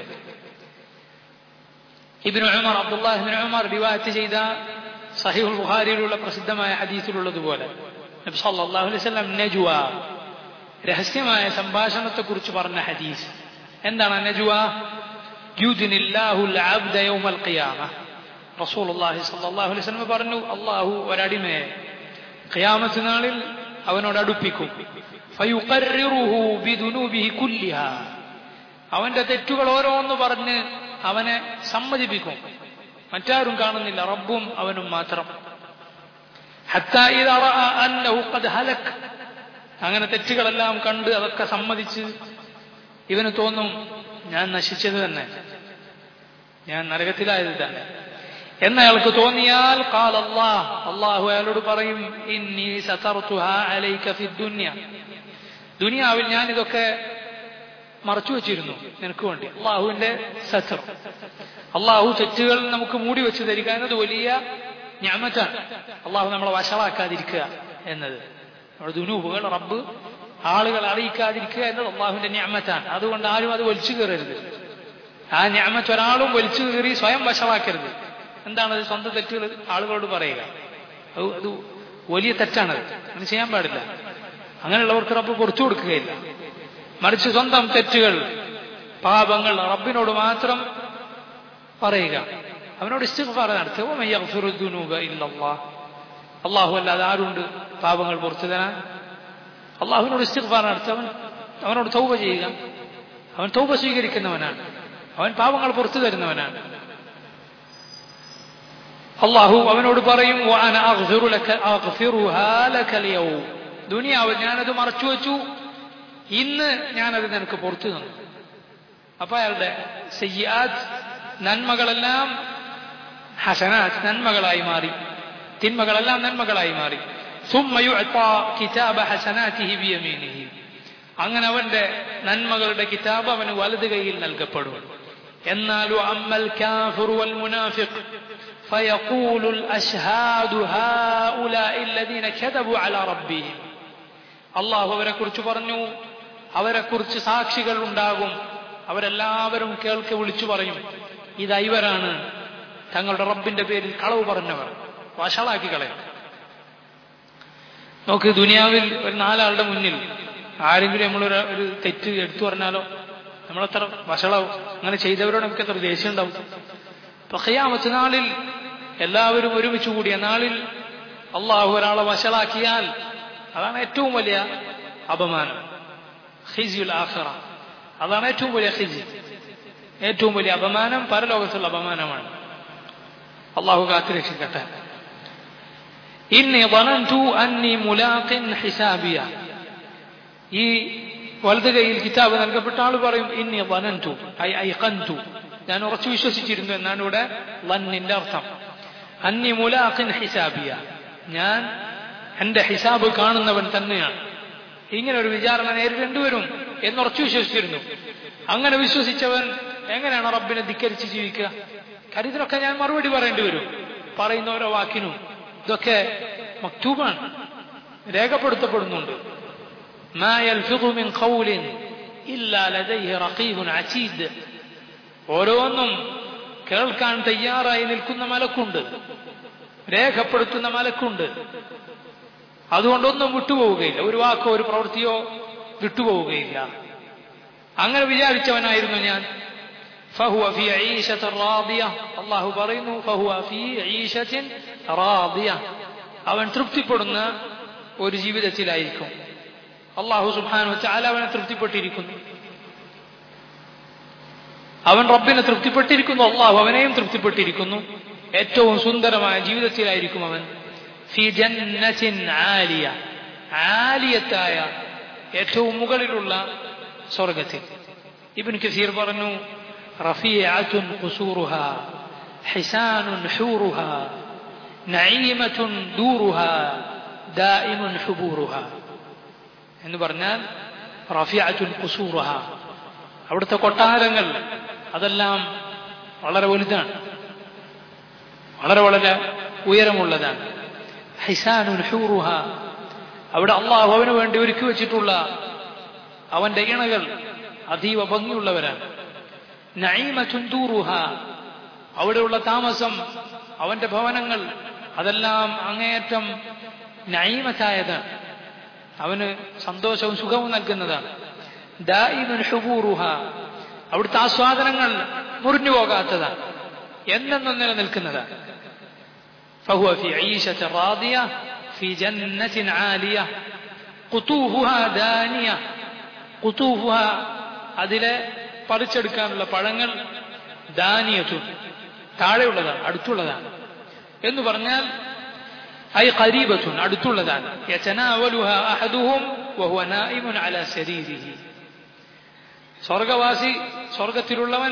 ഇബ്നു ഉമർ അബ്ദുല്ലാഹി ഇബ്നു ഉമർ റിവായത്ത് ചെയ്ത സഹീഹുൽ ബുഖാരിയിലുള്ള പ്രസിദ്ധമായ ഹദീസിലുള്ളതുപോലെ നബി സല്ലല്ലാഹു അലൈഹി വസല്ലം നജ്വ രഹസ്യമായ സംഭാഷണത്തെക്കുറിച്ച് പറഞ്ഞ ഹദീസ് എന്താണ് നജ്വ യുദ്നില്ലാഹുൽ അബ്ദ യൗമൽ ഖിയാമ റസൂലുള്ളാഹി സ്വല്ലല്ലാഹു അലൈഹി വസല്ലം പറഞ്ഞു അള്ളാഹു ഒരടിമയെ ഖിയാമത്ത് നാളിൽ അവനോട് അടുപ്പിക്കും ഫയുഖർറിറുഹു ബിദുനൂബിഹി കുല്ലിഹ അവന്റെ തെറ്റുകൾ ഓരോന്ന് പറഞ്ഞ് അവനെ സമ്മതിപ്പിക്കും മറ്റാരും കാണുന്നില്ല റബ്ബും അവനും മാത്രം ഹത്താ ഇദാ റഅ അന്നഹു ഖദ് ഹലക് അങ്ങനെ തെറ്റുകളെല്ലാം കണ്ട് അതൊക്കെ സമ്മതിച്ച് ഇവന് തോന്നും ഞാൻ നശിച്ചത് തന്നെ ഞാൻ നരകത്തിലായത് തന്നെ എന്നയാൾക്ക് തോന്നിയാൽ കാൽ അള്ളാഹ് അള്ളാഹു അയാളോട് പറയും ഇന്നി സതർത്തുഹ അലൈക ഫി ദുനിയ ദുനിയാവിൽ ഞാൻ ഇതൊക്കെ മറച്ചു വെച്ചിരുന്നു നിനക്ക് വേണ്ടി അള്ളാഹുവിന്റെ സത്ർ അള്ളാഹു തെറ്റുകൾ നമുക്ക് മൂടി വെച്ച് തരിക എന്നത് വലിയ ഞാമറ്റാണ് അള്ളാഹു നമ്മളെ വഷളാക്കാതിരിക്കുക എന്നത് നമ്മുടെ ദുനൂബുകൾ റബ്ബ് ആളുകൾ അറിയിക്കാതിരിക്കുക എന്നത് അള്ളാഹുവിന്റെ ഞാമറ്റാണ് അതുകൊണ്ട് ആരും അത് വലിച്ചു കയറരുത് ആ ഞാമത്ത് ഒരാളും വലിച്ചു കയറി സ്വയം വശമാക്കരുത് എന്താണത് സ്വന്തം തെറ്റുകൾ ആളുകളോട് പറയുക അത് അത് വലിയ തെറ്റാണത് അങ്ങനെ ചെയ്യാൻ പാടില്ല അങ്ങനെയുള്ളവർക്ക് റബ്ബ് പുറത്തു കൊടുക്കുകയില്ല മറിച്ച് സ്വന്തം തെറ്റുകൾ പാപങ്ങൾ റബ്ബിനോട് മാത്രം പറയുക അവനോട് ഇസ്തിഗ്ഫാർ നടത്തുക അള്ളാഹു അല്ലാതെ ആരുണ്ട് പാപങ്ങൾ പുറത്തു തരാൻ അള്ളാഹുവിനോട് ഇസ്തിഗ്ഫാർ നടത്തുക അവൻ അവനോട് തൗബ ചെയ്യുക അവൻ തൗബ സ്വീകരിക്കുന്നവനാണ് അവൻ പാപങ്ങൾ പുറത്തു തരുന്നവനാണ് അള്ളാഹു അവനോട് പറയും ദുനിയാവ് ഞാനത് മറച്ചു വെച്ചു ഇന്ന് ഞാനത് നിനക്ക് പുറത്തു തന്നു അപ്പൊ അയാളുടെ സയ്യാദ് നന്മകളെല്ലാം ഹസനാത്ത് നന്മകളായി മാറി തിന്മകളെല്ലാം നന്മകളായി മാറി അങ്ങനെ അവന്റെ നന്മകളുടെ കിതാബ് അവന് വലത് കൈയിൽ നൽകപ്പെടും എന്നാലും അമ്മൽ കാഫിർ വൽ മുനാഫിഖ് فيقول الأشهاد هؤلاء الذين كذبوا على ربهم അള്ളാഹു അവരെ കുറിച്ച് പറഞ്ഞു അവരെ കുറിച്ച് സാക്ഷികൾ ഉണ്ടാകും അവരെല്ലാവരും കേൾക്കെ വിളിച്ചു പറയും ഇത് ഇവരാണ് തങ്ങളുടെ റബ്ബിന്റെ പേരിൽ കളവ് പറഞ്ഞവർ വഷളാക്കി കളയും നോക്ക് ദുനിയാവിൽ ഒരു നാലാളുടെ മുന്നിൽ ആരെങ്കിലും നമ്മളൊരു ഒരു തെറ്റ് എടുത്തു പറഞ്ഞാലോ നമ്മളെത്ര വഷളാവും അങ്ങനെ ചെയ്തവരോട് നമുക്ക് എത്ര ദേഷ്യം ഉണ്ടാവും ഇപ്പൊ ഖിയാമത്ത് നാളിൽ എല്ലാവരും ഒരുമിച്ച് കൂടിയ നാളിൽ അള്ളാഹു ഒരാളെ വഷളാക്കിയാൽ അതാണ് ഏറ്റവും വലിയ അപമാനം ഹിജിയുൽ ആഖിറ അതാണ് ഏറ്റവും വലിയ ഹിജി ഏറ്റവും വലിയ അപമാനം പരലോകത്തുള്ള അപമാനമാണ് അള്ളാഹു കാത്തുരക്ഷിക്കട്ടെ ഇന്നി ظننت അന്നി മുലാഖിൻ ഹിസാബിയ ഈ വലത് കൈയിൽ കിതാബ് നൽകപ്പെട്ട ആൾ പറയും ഇന്നി ظننت ഐ ഐഖന്തു ഞാൻ ഉറച്ചു വിശ്വസിച്ചിരുന്നു എന്നാണ് ഇവിടെ വന്നിന്റെ അർത്ഥം അന്നി മുലാഖിൻ ഹിസാബിയ ഞാൻ എന്റെ ഹിസാബ് കാണുന്നവൻ തന്നെയാണ് ഇങ്ങനെ ഒരു വിചാരണ നേരിടേണ്ടി വരും എന്നുറച്ചു വിശ്വസിച്ചിരുന്നു അങ്ങനെ വിശ്വസിച്ചവൻ എങ്ങനെയാണ് റബ്ബിനെ ധിക്കരിച്ച് ജീവിക്കുക കാര്യം ഇതിനൊക്കെ ഞാൻ മറുപടി പറയേണ്ടി വരും പറയുന്ന ഓരോ വാക്കിനും ഇതൊക്കെ മക്തൂബാണ് രേഖപ്പെടുത്തപ്പെടുന്നുണ്ട് ഓരോന്നും കേൾക്കാൻ തയ്യാറായി നിൽക്കുന്ന മലക്കുണ്ട് രേഖപ്പെടുത്തുന്ന മലക്കുണ്ട് അതുകൊണ്ടൊന്നും വിട്ടുപോവുകയില്ല ഒരു വാക്കോ ഒരു പ്രവൃത്തിയോ വിട്ടുപോവുകയില്ല അങ്ങനെ വിചാരിച്ചവനായിരുന്നു ഞാൻ فهو في عيشة راضية الله പറയുന്നു فهو في عيشة راضية അവൻ തൃപ്തിപ്പെടുന്ന ഒരു ജീവിതത്തിലായിരിക്കും അള്ളാഹു സുബ്ഹാനഹു വതആല അവനെ തൃപ്തിപ്പെട്ടിരിക്കുന്നു അവൻ റബ്ബിനെ തൃപ്തിപ്പെട്ടിരിക്കുന്നു അള്ളാഹു അവനെയും തൃപ്തിപ്പെട്ടിരിക്കുന്നു ഏറ്റവും സുന്ദരമായ ജീവിതത്തിലായിരിക്കും അവൻ ഫി ജന്നത്തിൻ ആലിയ ആലിയത്തായ ഏറ്റവും മുകളിലുള്ള സ്വർഗത്തിൽ ഇബിൻ കസീർ പറഞ്ഞു റഫീഅത്തുൻ ഖുസൂറുഹ ഹിസാനുൻ ഹൂറുഹ നഈമത്തുൻ ദൂറുഹ ദായിമുൻ ഹുബൂറുഹ എന്ന് പറഞ്ഞാൽ റഫീഅത്തുൻ ഖുസൂറുഹ അവിടുത്തെ കൊട്ടാരങ്ങൾ അതെല്ലാം വളരെ വലുതാണ് വളരെ വളരെ ഉയരമുള്ളതാണ് ഹിസാനുൻ ഹൂറുഹ അവിടെ അള്ളാഹു അവന് വേണ്ടി ഒരുക്കി വെച്ചിട്ടുള്ള അവന്റെ ഇണകൾ അതീവ ഭംഗിയുള്ളവരാണ് നഈമത്തുന്തൂറുഹ അവിടെയുള്ള താമസം അവന്റെ ഭവനങ്ങൾ അതെല്ലാം അങ്ങേയറ്റം നഈമത്തായതാണ് അവന് സന്തോഷവും സുഖവും നൽകുന്നതാണ് ദായിമുൻ ഹുബൂറുഹ അവിടുത്തെ ആസ്വാദനങ്ങൾ മുറിഞ്ഞു പോകാത്തതാണ് എന്നെന്നും നിലനിൽക്കുന്നതാണ് فهو في عيشة راضية في جنة عالية قطوفها دانية قطوفها അതിലെ പറിച്ചെടുക്കാനുള്ള പഴങ്ങൾ ദാനിയത്തും താഴെയുള്ളതാണ് അടുത്തുള്ളതാണ് എന്ന് പറഞ്ഞാൽ ഐ ഖരീബത്തുൻ അടുത്തുള്ളതാണ് യതനാവലുഹ അഹദുഹും വഹുവ നായിമുൻ അലാ ശരീരിഹി സ്വർഗവാസി സ്വർഗത്തിലുള്ളവൻ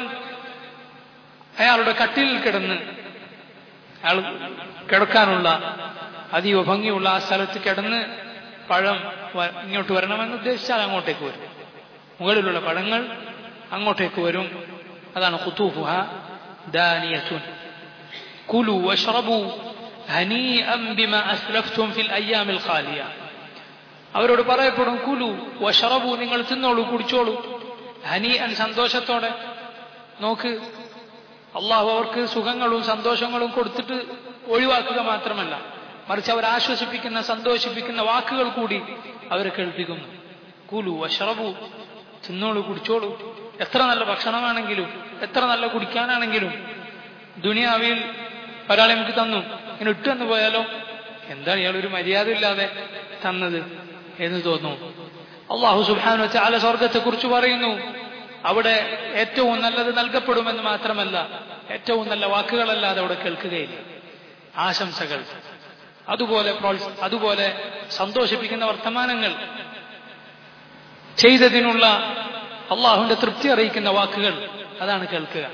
അയാളുടെ കട്ടിലിൽ കിടന്ന് അയാൾ കിടക്കാനുള്ള അതീവ ഭംഗിയുള്ള ആ സ്ഥലത്ത് കിടന്ന് പഴം വ- ഇങ്ങോട്ട് വരണമെന്ന് ഉദ്ദേശിച്ചാൽ അങ്ങോട്ടേക്ക് വരും മുകളിലുള്ള പഴങ്ങൾ അങ്ങോട്ടേക്ക് വരും അതാണ് ഖുതൂഫുഹ ദാനിയത്തുൻ കുലു വഷ്റബു ഹനീഅം ബിമാ അസ്ലഫ്തും ഫിൽ അയ്യാമിൽ ഖാലിയ അവരോട് പറയപ്പെടും കുലു വഷറബു നിങ്ങൾ തിന്നോളൂ കുടിച്ചോളൂ ഹനി അൻ സന്തോഷത്തോടെ നോക്ക് അള്ളാഹു അവർക്ക് സുഖങ്ങളും സന്തോഷങ്ങളും കൊടുത്തിട്ട് ഒഴിവാക്കുക മാത്രമല്ല മറിച്ച് അവർ ആശ്വസിപ്പിക്കുന്ന സന്തോഷിപ്പിക്കുന്ന വാക്കുകൾ കൂടി അവരെ കേൾപ്പിക്കുന്നു കുലു വഷറബു തിന്നോളൂ കുടിച്ചോളൂ എത്ര നല്ല ഭക്ഷണമാണെങ്കിലും എത്ര നല്ല കുടിക്കാനാണെങ്കിലും ദുനിയാവിൽ ഒരാളെ നമുക്ക് തന്നു ഇങ്ങനെ ഇട്ടു തന്നു പോയാലോ എന്താണ് ഇയാൾ ഒരു മര്യാദ ഇല്ലാതെ തന്നത് എന്ന് തോന്നുന്നു അള്ളാഹു സുബാനു ചാല സ്വർഗത്തെ കുറിച്ച് പറയുന്നു അവിടെ ഏറ്റവും നല്ലത് നൽകപ്പെടുമെന്ന് മാത്രമല്ല ഏറ്റവും നല്ല വാക്കുകളല്ലാതെ അവിടെ കേൾക്കുകയില്ല ആശംസകൾ അതുപോലെ പ്രോത്സ- അതുപോലെ സന്തോഷിപ്പിക്കുന്ന വർത്തമാനങ്ങൾ ചെയ്തതിനുള്ള അള്ളാഹുവിന്റെ തൃപ്തി അറിയിക്കുന്ന വാക്കുകൾ അതാണ് കേൾക്കുക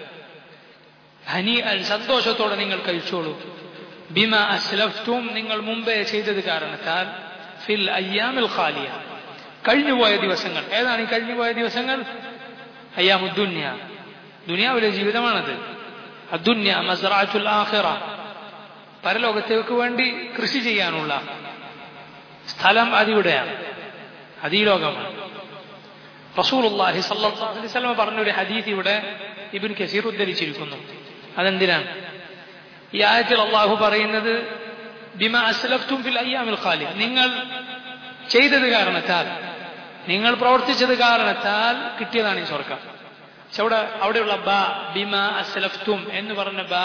ഹനി അൽ സന്തോഷത്തോടെ നിങ്ങൾ കഴിച്ചോളൂ ബിമ അസ്ലഫ്തും നിങ്ങൾ മുമ്പേ ചെയ്തത് കാരണത്താൽ ഫിൽ അയ്യാമിൽ ഖാലിയ കഴിഞ്ഞുപോയ ദിവസങ്ങൾ ഏതാണ് ഈ കഴിഞ്ഞുപോയ ദിവസങ്ങൾ അയ്യാമുദ്ദുന്യ ദുനിയാവിലെ ജീവിതമാണത് അദ്ദുന്യ മസ്റാത്തുൽ ആഖിറ പരലോകത്തേക്ക് വേണ്ടി കൃഷി ചെയ്യാനുള്ള സ്ഥലം അതിവിടെയാണ് അത് ഈ ലോകമാണ് റസൂലുള്ളാഹി സല്ലല്ലാഹു അലൈഹി വസല്ലം പറഞ്ഞൊരു ഹദീസ് ഇവിടെ ഇബ്നു കസീർ ഉദ്ധരിച്ചിരിക്കുന്നു അതെന്തിനാണ് ഈ ആയത്തിൽ അള്ളാഹു പറയുന്നത് ബിമ അസ്ലഫ്തും ഫിൽ അയ്യാമിൽ ഖാലിയ നിങ്ങൾ ചെയ്തത് കാരണത്താൽ നിങ്ങൾ പ്രവർത്തിച്ചത് കാരണത്താൽ കിട്ടിയതാണ് ഈ സ്വർഗം പക്ഷെ അവിടെ അവിടെയുള്ള ബ ബിമ അസ്ലഫ്തും എന്ന് പറഞ്ഞ ബ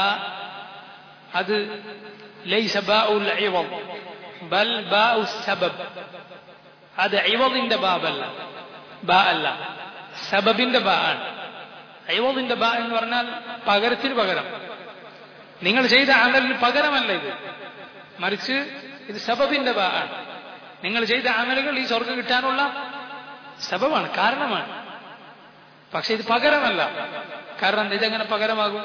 അത് ലൈസ ബാഉൽ ഇവദ് ബൽ ബാഉ സബബ് അത് ഇവദിന്റെ ബാബല്ല ബാ അല്ല സബബിന്റെ ബാ ആണ് ഇവദിന്റെ ബാ എന്ന് പറഞ്ഞാൽ പകരത്തിന് പകരം നിങ്ങൾ ചെയ്ത അമലിന് പകരമല്ല ഇത് മറിച്ച് ഇത് സബബിന്റെ ബാ ആണ് നിങ്ങൾ ചെയ്ത അമലുകൾ ഈ സ്വർഗം കിട്ടാനുള്ള സബബാണ് കാരണമാണ് പക്ഷെ ഇത് പകരമല്ല കാരണം ഇതെങ്ങനെ പകരമാകും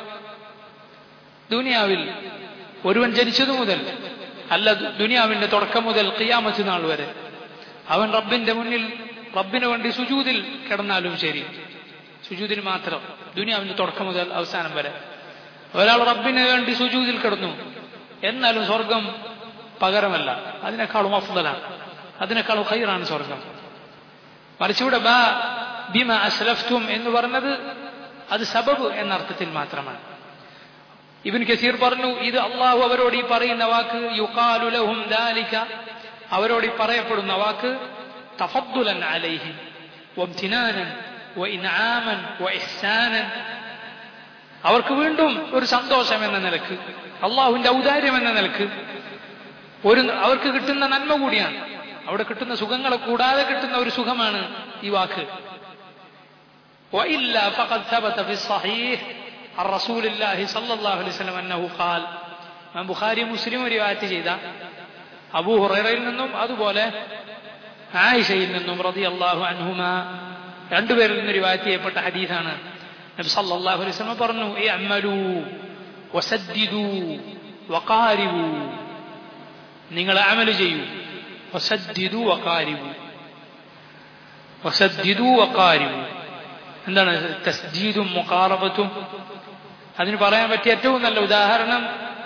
ദുനിയാവിൽ ഒരുവൻ ജനിച്ചതു മുതൽ അല്ല ദുനിയാവിന്റെ തുടക്കം മുതൽ ഖിയാമത്ത് നാൾ വരെ അവൻ റബ്ബിന്റെ മുന്നിൽ റബ്ബിന് വേണ്ടി സുജൂതിൽ കിടന്നാലും ശരി സുജൂതിൽ മാത്രം ദുനിയാവിന്റെ തുടക്കം മുതൽ അവസാനം വരെ ഒരാൾ റബ്ബിന് വേണ്ടി സുജൂതിൽ കിടന്നു എന്നാലും സ്വർഗം പകരമല്ല അതിനേക്കാളും അഫ്ദലാണ് അതിനേക്കാളും ഖൈറാണ് സ്വർഗം മറിച്ചിവിടെ ബാ ബിമ അസ്ലഫ്തും എന്ന് പറഞ്ഞത് അത് സബബ് എന്ന അർത്ഥത്തിൽ മാത്രമാണ് ഇബിൻ കസീർ പറഞ്ഞു ഇത് അള്ളാഹു അവരോട് ഈ പറയുന്ന വാക്ക് യുക്കാലു ലഹും ദാലിക അവരോട് ഈ പറയപ്പെടുന്ന വാക്ക് തഫദ്ദുലൻ അലൈഹിം വംതിനാനൻ വഇൻആമൻ വഇഹ്സാനൻ അവർക്ക് വീണ്ടും ഒരു സന്തോഷം എന്ന നിലക്ക് അള്ളാഹുവിന്റെ ഔദാര്യം എന്ന നിലക്ക് ഒരു അവർക്ക് കിട്ടുന്ന നന്മ കൂടിയാണ് അവിടെ കിട്ടുന്ന സുഖങ്ങളെ കൂടാതെ കിട്ടുന്ന ഒരു സുഖമാണ് ഈ വാക്ക് وإلا فقد ثبت في الصحيح عن رسول الله صلى الله عليه وسلم أنه قال من بخاري مسلم رواية ചെയ്ത അബൂ ഹുറൈറയിൽ നിന്നും അതുപോലെ ആയിഷയിൽ നിന്നും റളിയല്ലാഹു അൻഹുമ രണ്ടുപേരിൽ നിന്ന് റിവായത്ത് ചെയ്യപ്പെട്ട ഹദീസാണ് നബി സല്ലല്ലാഹു അലൈഹി വസല്ലം പറഞ്ഞു ഇഅമലു വസദ്ദിദു വഖാരിബു നിങ്ങൾ അമൽ ചെയ്യൂ വസദ്ദിദു വഖാരിബു വസദ്ദിദു വഖാരിബു എന്താണ് തസ്ജീദും മുഖാറബത്തും അതിന് പറയാൻ പറ്റിയ ഏറ്റവും നല്ല ഉദാഹരണം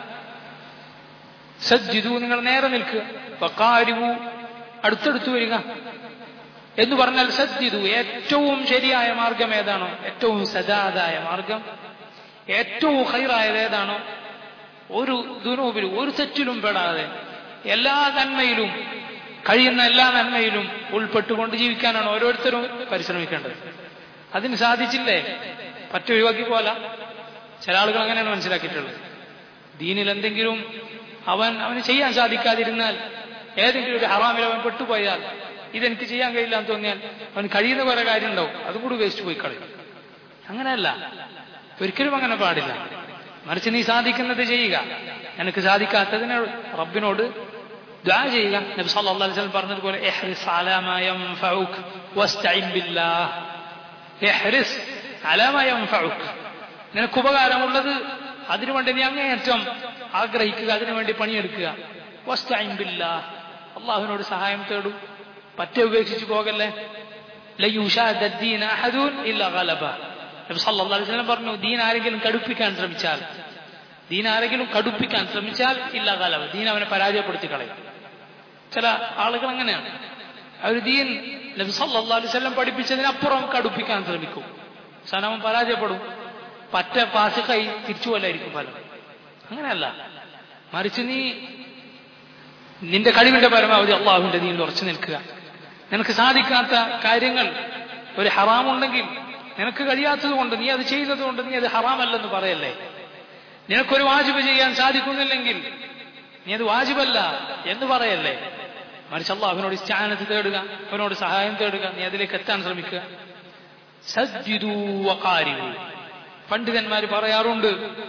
സജ്ജിദു നിങ്ങൾ നേരെ നിൽക്കുക വക്കാരിവു അടുത്തടുത്ത് വരിക എന്ന് പറഞ്ഞാൽ സജ്ജിദു ഏറ്റവും ശരിയായ മാർഗം ഏതാണോ ഏറ്റവും സജാതായ മാർഗം ഏറ്റവും ഹൈറായത് ഏതാണോ ഒരു ദുനൂബിലും ഒരു തെറ്റിലും പെടാതെ എല്ലാ നന്മയിലും കഴിയുന്ന എല്ലാ നന്മയിലും ഉൾപ്പെട്ടുകൊണ്ട് ജീവിക്കാനാണ് ഓരോരുത്തരും പരിശ്രമിക്കേണ്ടത് അതിന് സാധിച്ചില്ലേ പറ്റ ഒഴിവാക്കി പോല ചില ആളുകൾ അങ്ങനെയാണ് മനസ്സിലാക്കിയിട്ടുള്ളത് ദീനിൽ എന്തെങ്കിലും അവൻ അവന് ചെയ്യാൻ സാധിക്കാതിരുന്നാൽ ഏതെങ്കിലും ഒരു ഹറാമിൽ അവൻ പെട്ടുപോയാൽ ഇതെനിക്ക് ചെയ്യാൻ കഴിയില്ല എന്ന് തോന്നിയാൽ അവൻ കഴിയുന്ന കുറെ കാര്യം ഉണ്ടാവും അതും കൂടി വേസ്റ്റ് പോയി കളയും അങ്ങനെയല്ല ഒരിക്കലും അങ്ങനെ പാടില്ല മറിച്ച് നീ സാധിക്കുന്നത് ചെയ്യുക നിനക്ക് സാധിക്കാത്തതിന് റബ്ബിനോട് ദ്വാ ചെയ്യുക നബി സല്ലല്ലാഹു അലൈഹി വസല്ലം പറഞ്ഞതുപോലെ ഇഹ്റിസ് അലാ മാ യൻഫഉക വസ്തഇൻ ബില്ലാഹ് ഇഹ്റിസ് അലാ മാ യൻഫഉക നിനക്ക് ഉപകാരമുള്ളത് അതിനുവേണ്ടി നീ അങ്ങേയറ്റം ആഗ്രഹിക്കുക അതിനുവേണ്ടി പണിയെടുക്കുക വസ്തഇൻ ബില്ലാഹ് അള്ളാഹുവിനോട് സഹായം തേടും പറ്റ ഉപേക്ഷിച്ചു പോകല്ലേ ലയുഷാദീൻ അഹദൂൻ ഇല്ല ഗലബ നബി സല്ലല്ലാഹു അലൈഹി വസല്ലം പറഞ്ഞു ദീൻ ആരെങ്കിലും കടുപ്പിക്കാൻ ശ്രമിച്ചാൽ ദീൻ ആരെങ്കിലും കടുപ്പിക്കാൻ ശ്രമിച്ചാൽ ഇല്ല ഗലബ ദീൻ അവനെ പരാജയപ്പെടുത്തി കളയും ചില ആളുകൾ അങ്ങനെയാണ് അവർ ദീൻ നബി സല്ലല്ലാഹു അലൈഹി വസല്ലം പഠിപ്പിച്ചതിനപ്പുറം കടുപ്പിക്കാൻ ശ്രമിക്കും അവസാനം അവൻ പരാജയപ്പെടും പറ്റ പാസിക്കായി തിരിച്ചു പോലായിരിക്കും ഫലം അങ്ങനെയല്ല മറിച്ച് നീ നിന്റെ കഴിവിന്റെ പരമാവധി അള്ളാഹുവിന്റെ നീ ഉറച്ചു നിൽക്കുക നിനക്ക് സാധിക്കാത്ത കാര്യങ്ങൾ ഒരു ഹറാമുണ്ടെങ്കിൽ നിനക്ക് കഴിയാത്തത് കൊണ്ട് നീ അത് ചെയ്യുന്നത് കൊണ്ട് നീ അത് ഹറാമല്ലെന്ന് പറയല്ലേ നിനക്കൊരു വാജിബ് ചെയ്യാൻ സാധിക്കുന്നില്ലെങ്കിൽ നീ അത് വാജിബല്ല എന്ന് പറയല്ലേ മറിച്ച് അള്ളാഹുവിനോട് സ്ഥാനത്ത് തേടുക അവനോട് സഹായം തേടുക നീ അതിലേക്ക് എത്താൻ ശ്രമിക്കുക സജ്ജിദൂ വഖാരിബൂ. പണ്ഡിതന്മാർ പറയാറുണ്ട്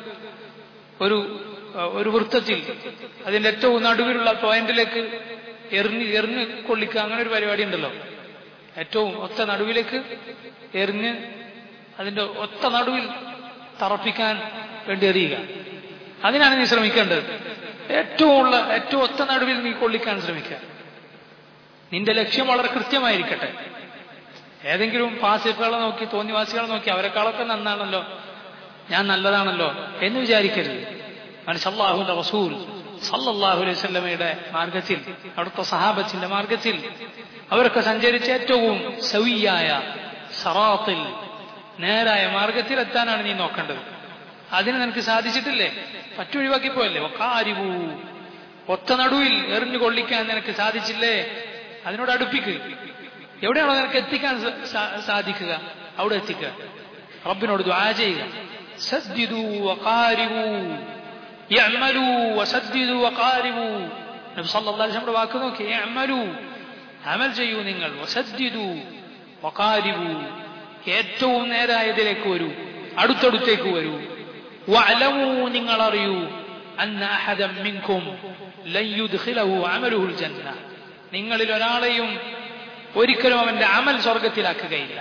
ഒരു ഒരു വൃത്തത്തിൽ അതിന്റെ ഏറ്റവും നടുവിലുള്ള പോയിന്റിലേക്ക് എറിഞ്ഞ് എറിഞ്ഞ് കൊള്ളിക്കുക അങ്ങനെ ഒരു പരിപാടി ഉണ്ടല്ലോ ഏറ്റവും ഒത്ത നടുവിലേക്ക് എറിഞ്ഞ് അതിന്റെ ഒത്ത നടുവിൽ തറപ്പിക്കാൻ വേണ്ടി എറിയുക അതിനാണ് നീ ശ്രമിക്കേണ്ടത് ഏറ്റവും ഉള്ള ഏറ്റവും ഒത്ത നടുവിൽ നീ കൊള്ളിക്കാൻ ശ്രമിക്കുക നിന്റെ ലക്ഷ്യം വളരെ കൃത്യമായിരിക്കട്ടെ ഏതെങ്കിലും ഫാസിഫുകളെ നോക്കി തോന്നിവാസികളെ നോക്കി അവരെക്കാളൊക്കെ നന്നാണല്ലോ ഞാൻ നല്ലതാണല്ലോ എന്ന് വിചാരിക്കരുത് മനുഷ്യ അള്ളാഹുന്റെ റസൂൽ സല്ലല്ലാഹു അലൈഹി വസല്ലമയുടെ മാർഗത്തിൽ അവിടുത്തെ സഹാബത്തിന്റെ മാർഗത്തിൽ അവരൊക്കെ സഞ്ചരിച്ച ഏറ്റവും സവിയായ സറാത്തിൽ നേരായ മാർഗത്തിൽ എത്താനാണ് നീ നോക്കേണ്ടത് അതിന് നിനക്ക് സാധിച്ചിട്ടില്ലേ പറ്റൊഴിവാക്കിപ്പോയല്ലേ ഒക്കാരിവൂ ഒത്ത നടുവിൽ എറിഞ്ഞു കൊള്ളിക്കാൻ നിനക്ക് സാധിച്ചില്ലേ അതിനോട് അടുപ്പിക്ക് എവിടെയാണോ നിനക്ക് എത്തിക്കാൻ സ- സാ- സാധിക്കുക അവിടെ എത്തിക്കുക റബ്ബിനോട് ദ്വാ ചെയ്യുക സദ്ദിദു വഖാരിബു യഅ്മലു വസദ്ദിദു വഖാരിബു നബി സല്ലല്ലാഹു അലൈഹി വസല്ലം വാക്ക് നോക്കി യഅ്മലു അമൽ ചെയ്യൂ നിങ്ങൾ വസദ്ദിദു വഖാരിബു ഏറ്റവും നേരായതിലേക്ക് വരൂ അടുത്തടുത്തേക്ക് വരൂ വഅലമു നിങ്ങൾ അറിയൂ അന്ന അഹദം മിൻകും ലൻ യുദ്ഖിലഹു അമലുഹുൽ ജന്ന നിങ്ങളിൽ ഒരാളെയും ഒരിക്കലും അവന്റെ അമൽ സ്വർഗത്തിലാക്കുകയില്ല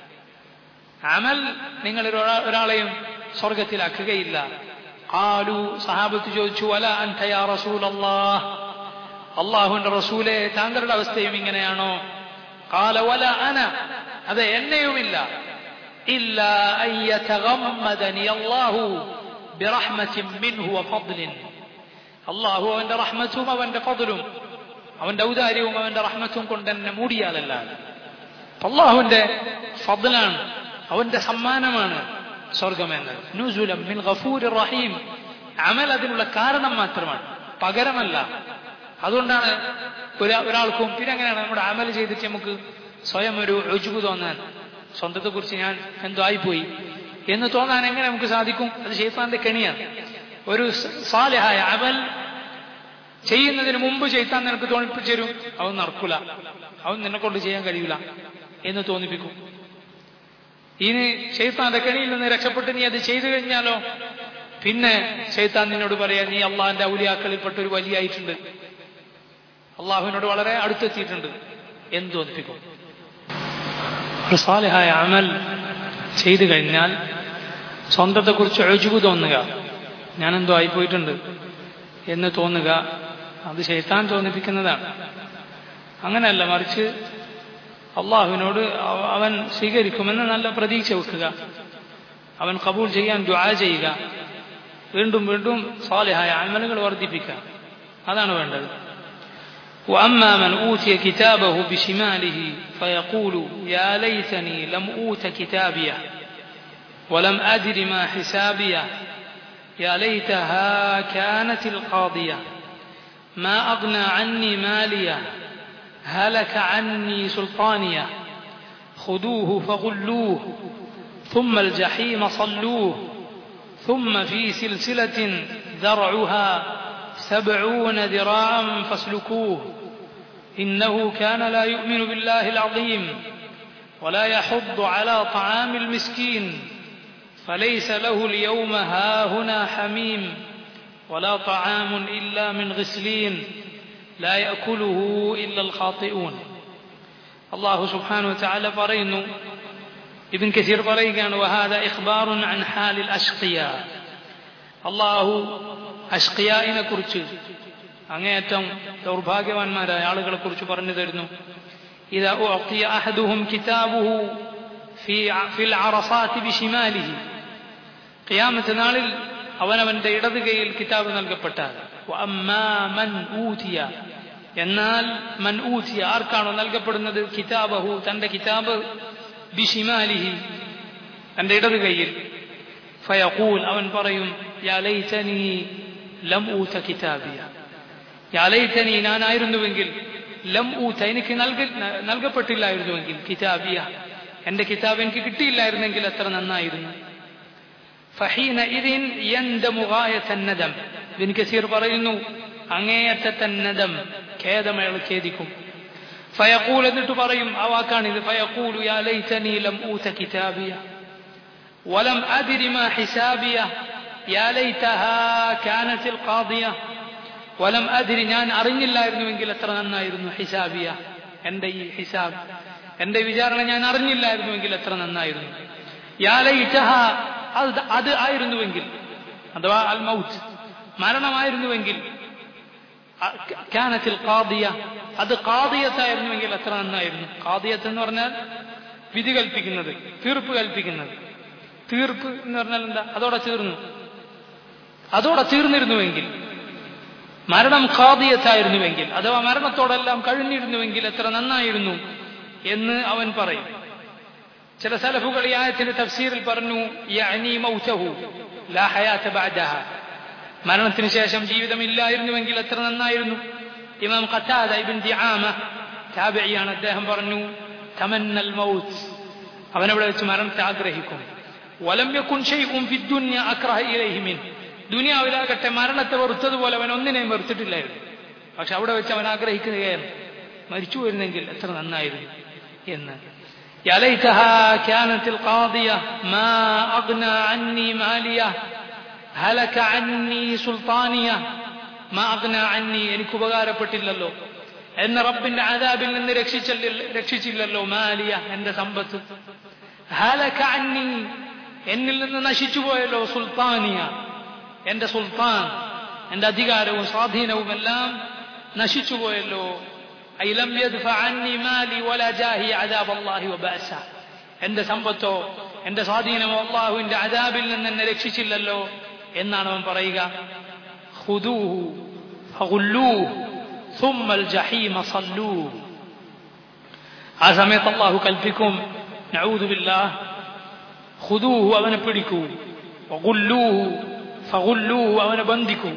അമൽ നിങ്ങളിൽ ഒരാ- ഒരാളെയും സ്വർഗത്തിലാക്കുകയില്ല ആലു സഹാബത്ത് ചോദിച്ചു അല അൻത യാ റസൂലല്ലാഹ് അള്ളാഹുവിന്റെ റസൂലെ താങ്കളുടെ അവസ്ഥയും ഇങ്ങനെയാണോ കാല വല അന അത് എന്നെയുമില്ല ഇല്ല അൻ യതഗമ്മദനി അല്ലാഹു ബിറഹ്മത്തിൻ മിൻഹു വഫദ്ലിൻ അള്ളാഹു അവന്റെ റഹ്മത്തും അവന്റെ ഫضലും അവന്റെ ഔദാര്യവും അവന്റെ റഹ്മത്തും കൊണ്ട് എന്നെ മൂടിയാലല്ലാതെ അള്ളാഹുവിന്റെ ഫضലാണ് അവന്റെ സമ്മാനമാണ് സ്വർഗമെന്നത് നുസുലം മിൻ ഗഫൂർ റഹീം അമൽ അതിനുള്ള കാരണം മാത്രമാണ് പകരമല്ല അതുകൊണ്ടാണ് ഒരാ- ഒരാൾക്കും പിന്നെ എങ്ങനെയാണ് നമ്മുടെ അമൽ ചെയ്തിട്ട് നമുക്ക് സ്വയം ഒരു രുചികു തോന്നാൻ സ്വന്തത്തെ കുറിച്ച് ഞാൻ എന്തോ ആയിപ്പോയി എന്ന് തോന്നാൻ എങ്ങനെ നമുക്ക് സാധിക്കും അത് ഷെയ്ത്താന്റെ കെണിയാണ് ഒരു സ- സാലിഹായ അമൽ ചെയ്യുന്നതിന് മുമ്പ് ചെയ്താൻ നിനക്ക് തോന്നിപ്പിച്ചു തരും അവൻ നടക്കൂല അവൻ നിന്നെ കൊണ്ട് ചെയ്യാൻ കഴിയൂല എന്ന് തോന്നിപ്പിക്കും ഇനി ഷെയ്ത്താന്റെ കെണിയിൽ നിന്ന് രക്ഷപ്പെട്ട് നീ അത് ചെയ്തു കഴിഞ്ഞാലോ പിന്നെ ഷെയ്ത്താൻ നിന്നോട് പറയാ നീ അള്ളാഹിന്റെ ഔലിയാക്കളിൽപ്പെട്ട ഒരു വലിയായിട്ടുണ്ട് അള്ളാഹുവിനോട് വളരെ അടുത്തെത്തിയിട്ടുണ്ട് എന്ന് തോന്നിപ്പിക്കും ഒരു സാലിഹായ അമൽ ചെയ്തു കഴിഞ്ഞാൽ സ്വന്തത്തെക്കുറിച്ച് ഒഴുകു തോന്നുക ഞാനെന്തോ ആയിപ്പോയിട്ടുണ്ട് എന്ന് തോന്നുക അത് ശൈത്താൻ തോന്നിപ്പിക്കുന്നതാണ് അങ്ങനെയല്ല മറിച്ച് അള്ളാഹുവിനോട് അവ- അവൻ സ്വീകരിക്കുമെന്ന് നല്ല പ്രതീക്ഷ വെക്കുക അവൻ കബൂൾ ചെയ്യാൻ ദുആ ചെയ്യുക വീണ്ടും വീണ്ടും സാലിഹായ അമലുകൾ വർദ്ധിപ്പിക്കുക അതാണ് വേണ്ടത് وأما من أوتي كتابه بشماله فيقول يا ليتني لم أوت كتابيه ولم أدر ما حسابيه يا ليتها كانت القاضية ما أغنى عني ماليه هلك عني سلطانيه خذوه فغلوه ثم الجحيم صلوه ثم في سلسلة ذرعها سبعون ذراعا فاسلكوه إنه كان لا يؤمن بالله العظيم ولا يحض على طعام المسكين فليس له اليوم هاهنا حميم ولا طعام إلا من غسلين لا يأكله إلا الخاطئون الله سبحانه وتعالى പറയുന്നു ഇബിൻ കസീർ പറയുകയാണ് വഹാദ ഇഖ്ബാറുൻ അൻ ഹാലിൽ അഷ്ഖിയ അള്ളാഹു അഷ്ഖിയായിനെ കുറിച്ച് അങ്ങേയറ്റം ദൗർഭാഗ്യവാന്മാരായ ആളുകളെ കുറിച്ച് പറഞ്ഞു തരുന്നു إذا أعطي أحدهم كتابه في في العرصات بشماله قيامة നാളിൽ അവനവന്റെ ഇടത് കൈയിൽ കിതാബ് നൽകപ്പെട്ടാൽ മൻ ഊതിയ എന്നാൽ മൻ ഊതിയ ആർക്കാണോ നൽകപ്പെടുന്നത് കിതാബഹു തന്റെ കിതാബ് ബിഷിമാലിഹി തന്റെ ഇടത് കൈയിൽ ഫയഖൂൽ അവൻ പറയും യാ ലൈതനി ലം ഊത കിതാബിയ യാ ലൈതനി ഞാനായിരുന്നുവെങ്കിൽ ലം ഊത എനിക്ക് നൽക നൽകപ്പെട്ടില്ലായിരുന്നുവെങ്കിൽ കിതാബിയ എന്റെ കിതാബ് എനിക്ക് കിട്ടിയില്ലായിരുന്നെങ്കിൽ എത്ര നന്നായിരുന്നു فحينئذ يندم غاية الندم ബിൻ കസീർ പറയുന്നു അങ്ങേയറ്റത്തെ നദം ഖേദം അയാൾ ഖേദിക്കും ഫയഖൂൽ എന്നിട്ട് പറയും ആ വാക്കാണിത് ഫയഖൂലു യാ ലൈതനി ലം ഊത കിതാബിയ ولم أدر ما حسابية يا ليتها كانت القاضية ولم أدر ഞാൻ അറിഞ്ഞില്ലായിരുന്നുവെങ്കിൽ എത്ര നന്നായിരുന്നു ഹിസാബിയ എൻ്റെ ഈ ഹിസാബ് എൻ്റെ വിചാരണ ഞാൻ അറിഞ്ഞില്ലായിരുന്നുവെങ്കിൽ എത്ര നന്നായിരുന്നു യാ ലൈതഹ അത് അത് ആയിരുന്നുവെങ്കിൽ അഥവാ അൽ മൗത്ത് മരണമായിരുന്നുവെങ്കിൽ കാനത്തിൽ കാദിയ അത് കാദിയത്തായിരുന്നുവെങ്കിൽ എത്ര നന്നായിരുന്നു കാദിയത്ത് എന്ന് പറഞ്ഞാൽ വിധി കൽപ്പിക്കുന്നത് തീർപ്പ് കൽപ്പിക്കുന്നത് തീർപ്പ് എന്ന് പറഞ്ഞാൽ എന്താ അതോടെ തീർന്നു അതോടെ തീർന്നിരുന്നുവെങ്കിൽ മരണം ഖാദിയത്തായിരുന്നുവെങ്കിൽ അഥവാ മരണത്തോടെല്ലാം കഴിഞ്ഞിരുന്നുവെങ്കിൽ എത്ര നന്നായിരുന്നു എന്ന് അവൻ പറയും ചില സലഫുകൾ ഈ ആയത്തിന്റെ തഫ്സീറിൽ പറഞ്ഞു യഅനി മൗതഹു ലാ ഹയാത ബഅദഹ മരണത്തിന് ശേഷം ജീവിതമില്ലായിരുന്നുവെങ്കിൽ എത്ര നന്നായിരുന്നു ഇമാം ഖത്താദ ഇബ്ൻ ദിആമ താബിഇയാണ് അദ്ദേഹം പറഞ്ഞു തമന്നൽ മൗത്ത് അവനവിടെ വെച്ച് മരണത്തെ ആഗ്രഹിക്കും വലം യകുൻ ഷൈഉൻ ഫി ദുനിയ അക്റഹ ഇലൈഹി മിൻ ദുനിയാവിലാകട്ടെ മരണത്തെ വെറുത്തതുപോലെ അവൻ ഒന്നിനെയും വെറുത്തിട്ടില്ലായിരുന്നു പക്ഷെ അവിടെ വെച്ച് അവൻ ആഗ്രഹിക്കുകയാണ് മരിച്ചു വരുന്നെങ്കിൽ എത്ര നന്നായിരുന്നു എന്ന് يا ليتها كانت القاضية ما أغنى عني مالية هلك عني سلطانية ما أغنى عني എനിക്ക് ഉപകാരപ്പെട്ടില്ലല്ലോ എന്ന റബ്ബിന്റെ ആദാബിൽ നിന്ന് രക്ഷിച്ചില്ലല്ലോ മാലിയ എന്റെ സമ്പത്ത് ഹലക അന്നി എന്നിൽ നിന്ന് നശിച്ചു പോയല്ലോ സുൽത്താനിയ എന്റെ സുൽത്താൻ എന്റെ അധികാരവും സ്വാധീനവും എല്ലാം നശിച്ചു പോയല്ലോ أي لم يدفع عني مالي ولا جاهي عذاب الله وبأسه എന്റെ സമ്പത്തോ എന്റെ സ്വാധീനമോ അള്ളാഹുവിന്റെ അതാബിൽ നിന്ന് എന്നെ രക്ഷിച്ചില്ലല്ലോ എന്നാണ് അവൻ പറയുക خذوه فغلوه ثم الجحيم صلوه ആ സമയത്ത് അള്ളാഹു കൽപ്പിക്കും നഊദു ബില്ലാഹ് ഖുദൂഹു അവനെ പിടിക്കൂ വഗുല്ലൂഹു ഫഗുല്ലൂഹു അവനെ ബന്ധിക്കൂ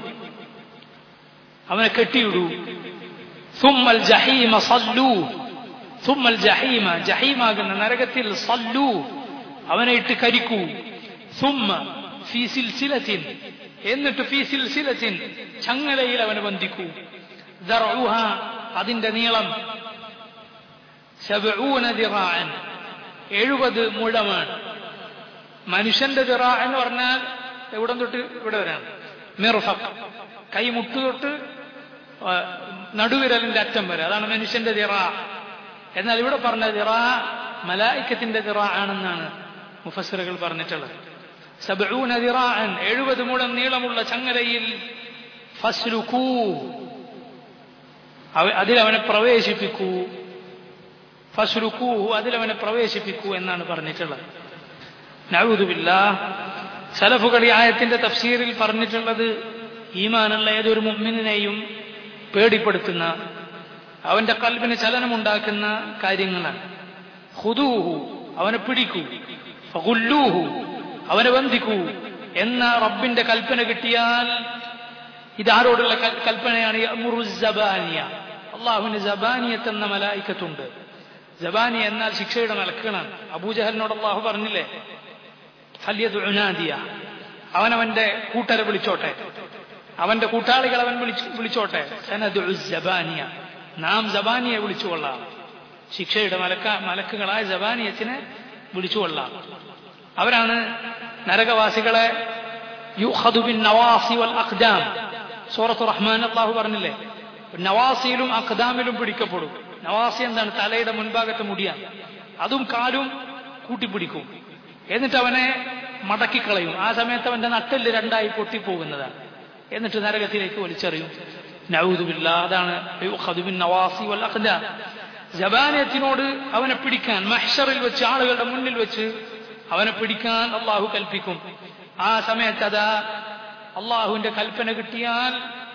അവനെ കെട്ടിയിടൂ ثم الجحيم صلوه ثم الجحيم ജഹീമാകുന്ന നരകത്തിൽ സല്ലു അവനെ ഇട്ട് കരിക്കൂ ثم في سلسلة എന്നിട്ട് ഫി സിൽസിലത്തിൻ ചങ്ങലയിൽ അവനെ ബന്ധിക്കൂ ദർഉഹ അതിന്റെ നീളം സബഊന ദിറാഅൻ എഴുപത് മുഴമാണ് മനുഷ്യന്റെ ദിറ എന്ന് പറഞ്ഞാൽ എവിടെ തൊട്ട് ഇവിടെ വരാണ് മിർഫഖ് കൈ മുട്ട് തൊട്ട് നടുവിരലിന്റെ അറ്റം വരെ അതാണ് മനുഷ്യന്റെ ദിറ എന്നാൽ ഇവിടെ പറഞ്ഞ ദിറ മലായിക്കത്തിന്റെ ദിറ ആണെന്നാണ് മുഫസറുകൾ പറഞ്ഞിട്ടുള്ളത് സബഊന ദിറാഅൻ എഴുപത് മുഴം നീളമുള്ള ചങ്ങലയിൽ ഫസ്ലുക്കൂ അതിലവനെ പ്രവേശിപ്പിക്കൂ ഫസ്ലുക്കൂ അതിലവനെ പ്രവേശിപ്പിക്കൂ എന്നാണ് പറഞ്ഞിട്ടുള്ളത് നഴുതുമില്ല സലഫുകൾ ഈ ആയത്തിന്റെ തഫ്സീറിൽ പറഞ്ഞിട്ടുള്ളത് ഈമാനുള്ള ഏതൊരു മുമ്മിനെയും പേടിപ്പെടുത്തുന്ന അവന്റെ കൽബിന് ചലനമുണ്ടാക്കുന്ന കാര്യങ്ങളാണ് ഹുദൂഹു അവനെ പിടിക്കൂ ഫഗുല്ലൂഹു അവനെ ബന്ധിക്കൂ എന്ന റബ്ബിന്റെ കൽപ്പന കിട്ടിയാൽ ഇതാരോടുള്ള കൽപ്പനയാണ് ജബാനിയ അള്ളാഹുവിന് ജബാനിയത്ത് എന്ന മലായിക്കത്തുണ്ട് ജബാനിയ എന്നാൽ ശിക്ഷയുടെ മലക്കുകളാണ് അബൂജഹലിനോട് അള്ളാഹു പറഞ്ഞില്ലേ ഫല്യദ് ഉനാദിയ അവനവന്റെ കൂട്ടരെ വിളിച്ചോട്ടെ അവന്റെ കൂട്ടാളികൾ അവൻ വിളിച്ചു വിളിച്ചോട്ടെ സനദുഉ ജബാനിയ നാം ജബാനിയെ വിളിച്ചുകൊള്ളാം ശിക്ഷയുടെ മലക്ക മലക്കുകളായ ജബാനിയത്തിനെ വിളിച്ചുകൊള്ളാം അവരാണ് നരകവാസികളെ യുഖദു ബിൻ നവാസി വൽ അഖ്ദാം സൂറത്തു റഹ്മാൻ അള്ളാഹു പറഞ്ഞില്ലേ നവാസിയിലും അഖ്ദാമിലും പിടിക്കപ്പെടും നവാസി എന്താണ് തലയുടെ മുൻഭാഗത്തെ മുടിയാണ് അതും കാലും കൂട്ടിപ്പിടിക്കും എന്നിട്ട് അവനെ മടക്കിക്കളയും ആ സമയത്ത് അവന്റെ നട്ടെല്ല് രണ്ടായി പൊട്ടിപ്പോകുന്നതാണ് എന്നിട്ട് നരകത്തിലേക്ക് വലിച്ചെറിയും നൗദുബില്ല അതാണ് യുഖദു ബിൻ നവാസി വൽ അഖ്ദാം ജബാനയത്തിനോട് അവനെ പിടിക്കാൻ മഹ്ഷറിൽ വെച്ച് ആളുകളുടെ മുന്നിൽ വെച്ച് അവനെ പിടിക്കാൻ അള്ളാഹു കൽപ്പിക്കും ആ സമയത്ത് അതാ അള്ളാഹുവിന്റെ കൽപ്പന കിട്ടിയാൽ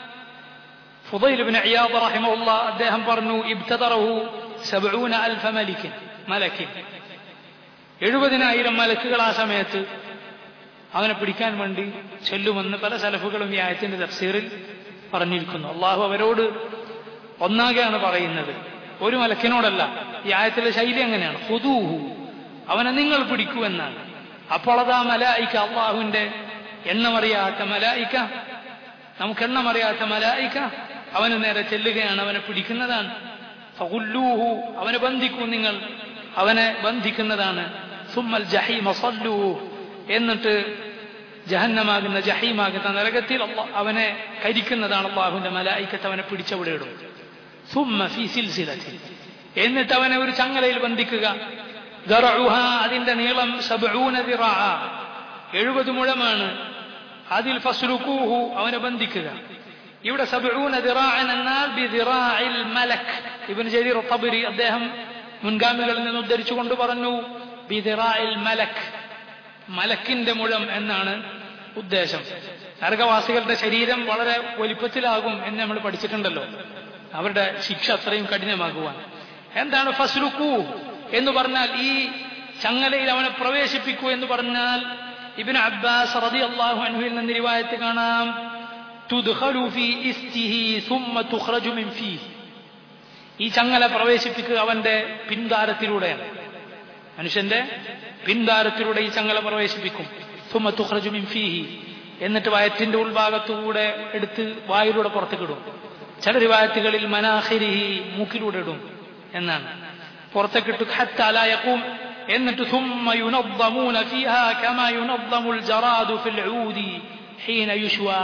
ഫുദൈൽ ബിൻ ഇയാദ് റഹിമഹുല്ല അദ്ദേഹം പറഞ്ഞു ഇബ്തദറഹു സബഊന അൽഫ മലിക്കിൻ മലക്കിൻ എഴുപതിനായിരം മലക്കുകൾ ആ സമയത്ത് അവനെ പിടിക്കാൻ വേണ്ടി ചെല്ലുമെന്ന് പല സലഫുകളും ഈ ആയത്തിന്റെ തഫ്സീറിൽ പറഞ്ഞിരിക്കുന്നു അള്ളാഹു അവരോട് ഒന്നാകെയാണ് പറയുന്നത് ഒരു മലക്കിനോടല്ല ഈ ആയത്തിലെ ശൈലി എങ്ങനെയാണ് ഹുദൂഹു അവനെ നിങ്ങൾ പിടിക്കൂ എന്നാണ് അപ്പോൾ അതാ മലായിക്ക അള്ളാഹുവിന്റെ എണ്ണമറിയാത്ത മലായിക്ക നമുക്ക് എണ്ണമറിയാത്ത മലായിക്ക അവന് നേരെ ചെല്ലുകയാണ് അവനെ പിടിക്കുന്നതാണ് ഫഗുല്ലൂഹു അവനെ ബന്ധിക്കൂ നിങ്ങൾ അവനെ ബന്ധിക്കുന്നതാണ് സുമ്മൽ ജഹീമ സല്ലൂഹു എന്നിട്ട് ജഹന്നമാകുന്ന ജഹീമാകുന്ന നരകത്തിൽ അള്ളാ- അവനെ കരിക്കുന്നതാണ് അള്ളാഹുവിന്റെ മലായിക്കത്ത് അവനെ പിടിച്ചവിടെ ഇടും സുമ്മ ഫി സിൽസിലത്തിൽ എന്നിട്ട് അവനെ ഒരു ചങ്ങലയിൽ ബന്ധിക്കുക ദറഉഹ അതിന്റെ നീളം സബ്ഊന ദിറാഅ എഴുപത് മുഴമാണ് അതിൽ ഫസ്ലുക്കൂഹു അവനെ ബന്ധിക്കുക ഇവിടെ സബ്ഊന ദിറാഅൻ എന്നാൽ ബിദിറാഇൽ മലക് ഇബ്നു ജരീർ തബരി അദ്ദേഹം മുൻഗാമികളിൽ നിന്ന് ഉദ്ധരിച്ചുകൊണ്ട് പറഞ്ഞു ബിദിറാഇൽ മലക് മലക്കിന്റെ മുഴം എന്നാണ് ഉദ്ദേശം നരകവാസികളുടെ ശരീരം വളരെ വലിപ്പത്തിലാകും എന്ന് നമ്മൾ പഠിച്ചിട്ടുണ്ടല്ലോ അവരുടെ ശിക്ഷ അത്രയും കഠിനമാകുവാൻ എന്താണ് ഫസ്ലുക്കൂ എന്ന് പറഞ്ഞാൽ ഈ ചങ്ങലയിൽ അവനെ പ്രവേശിപ്പിക്കൂ എന്ന് പറഞ്ഞാൽ ഇബിൻ അബ്ബാസ് റതി അള്ളാഹു അൻഹുവിൽ നിന്ന് റിവായത്ത് കാണാം തുദ്ഖലു ഫീ ഇസ്തിഹി സുമ്മ തുഖ്റജു മിൻ ഫീഹി ഈ ചങ്ങല പ്രവേശിപ്പിക്കുക അവന്റെ പിൻതാരത്തിലൂടെയാണ് മനുഷ്യന്റെ പിൻതാരത്തിലൂടെ ഈ ചങ്ങല പ്രവേശിപ്പിക്കും സുമ്മ തുഖ്റജു മിൻ ഫീഹി എന്നിട്ട് വയറ്റിന്റെ ഉൾഭാഗത്തുകൂടെ എടുത്ത് വായിലൂടെ പുറത്തേക്കിടും ചില റിവായത്തുകളിൽ മനാഹിരിഹി മൂക്കിലൂടെ ഇടും എന്നാണ് പുറത്തേക്കിട്ടു ഹത്താ ലാ യഖൂം എന്നിട്ട് ثم ينظمون فيها كما ينظم الجراد في العود حين يشوى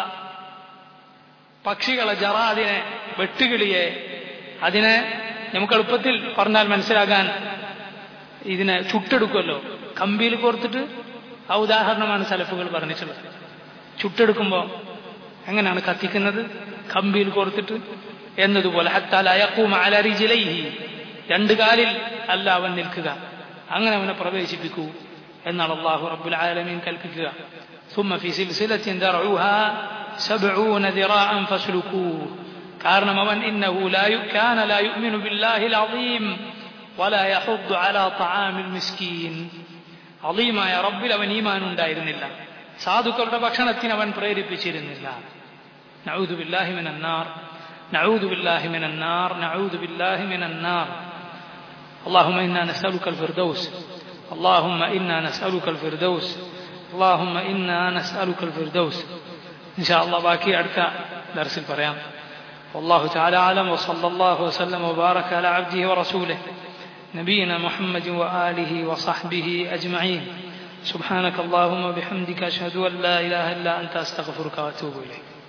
പക്ഷികളെ ജറാദിനെ വെട്ടുകിളിയെ അതിനെ നമുക്ക് എളുപ്പത്തിൽ പറഞ്ഞാൽ മനസ്സിലാകാൻ ഇതിനെ ചുട്ടെടുക്കുമല്ലോ കമ്പിയിൽ കോർത്തിട്ട് ആ ഉദാഹരണമാണ് സലഫുകൾ പറഞ്ഞിട്ടുള്ളത് ചുട്ടെടുക്കുമ്പോൾ എങ്ങനെയാണ് കത്തിക്കുന്നത് കമ്പിയിൽ കോർത്തിട്ട് എന്നതുപോലെ ഹത്താൽ അയക്കൂം അലരിജിലൈഹി രണ്ട് കാലിൽ അല്ല അവൻ നിൽക്കുക അങ്ങനെ അവനെ പ്രവേശിപ്പിക്കൂ എന്നാണ് അള്ളാഹു റബ്ബുൽ ആലമീൻ കൽപ്പിക്കുക ثم في سلسلة ذرعها سبعون ذراعا فاسلكوه കാരണം അവൻ إنه لا ي- كان لا يؤمن بالله العظيم ولا يحض على طعام المسكين അളീമായ റബ്ബിൽ അവൻ ഈമാൻ ഉണ്ടായിരുന്നില്ല സാധുക്കളുടെ ഭക്ഷണത്തിന് അവൻ പ്രേരിപ്പിച്ചിരുന്നില്ല നഊദു ബില്ലാഹി മിനൻ നാർ നഊദു ബില്ലാഹി മിനൻ നാർ നഊദു ബില്ലാഹി മിനൻ നാർ اللهم إنا نسألك الفردوس اللهم إنا نسألك الفردوس اللهم إنا نسألك الفردوس إن شاء الله باقي أركا درس البريان والله تعالى أعلم وصلى الله وسلم وبارك على عبده ورسوله نبينا محمد وآله وصحبه أجمعين سبحانك اللهم وبحمدك أشهد أن لا إله إلا أنت أستغفرك وأتوب إليك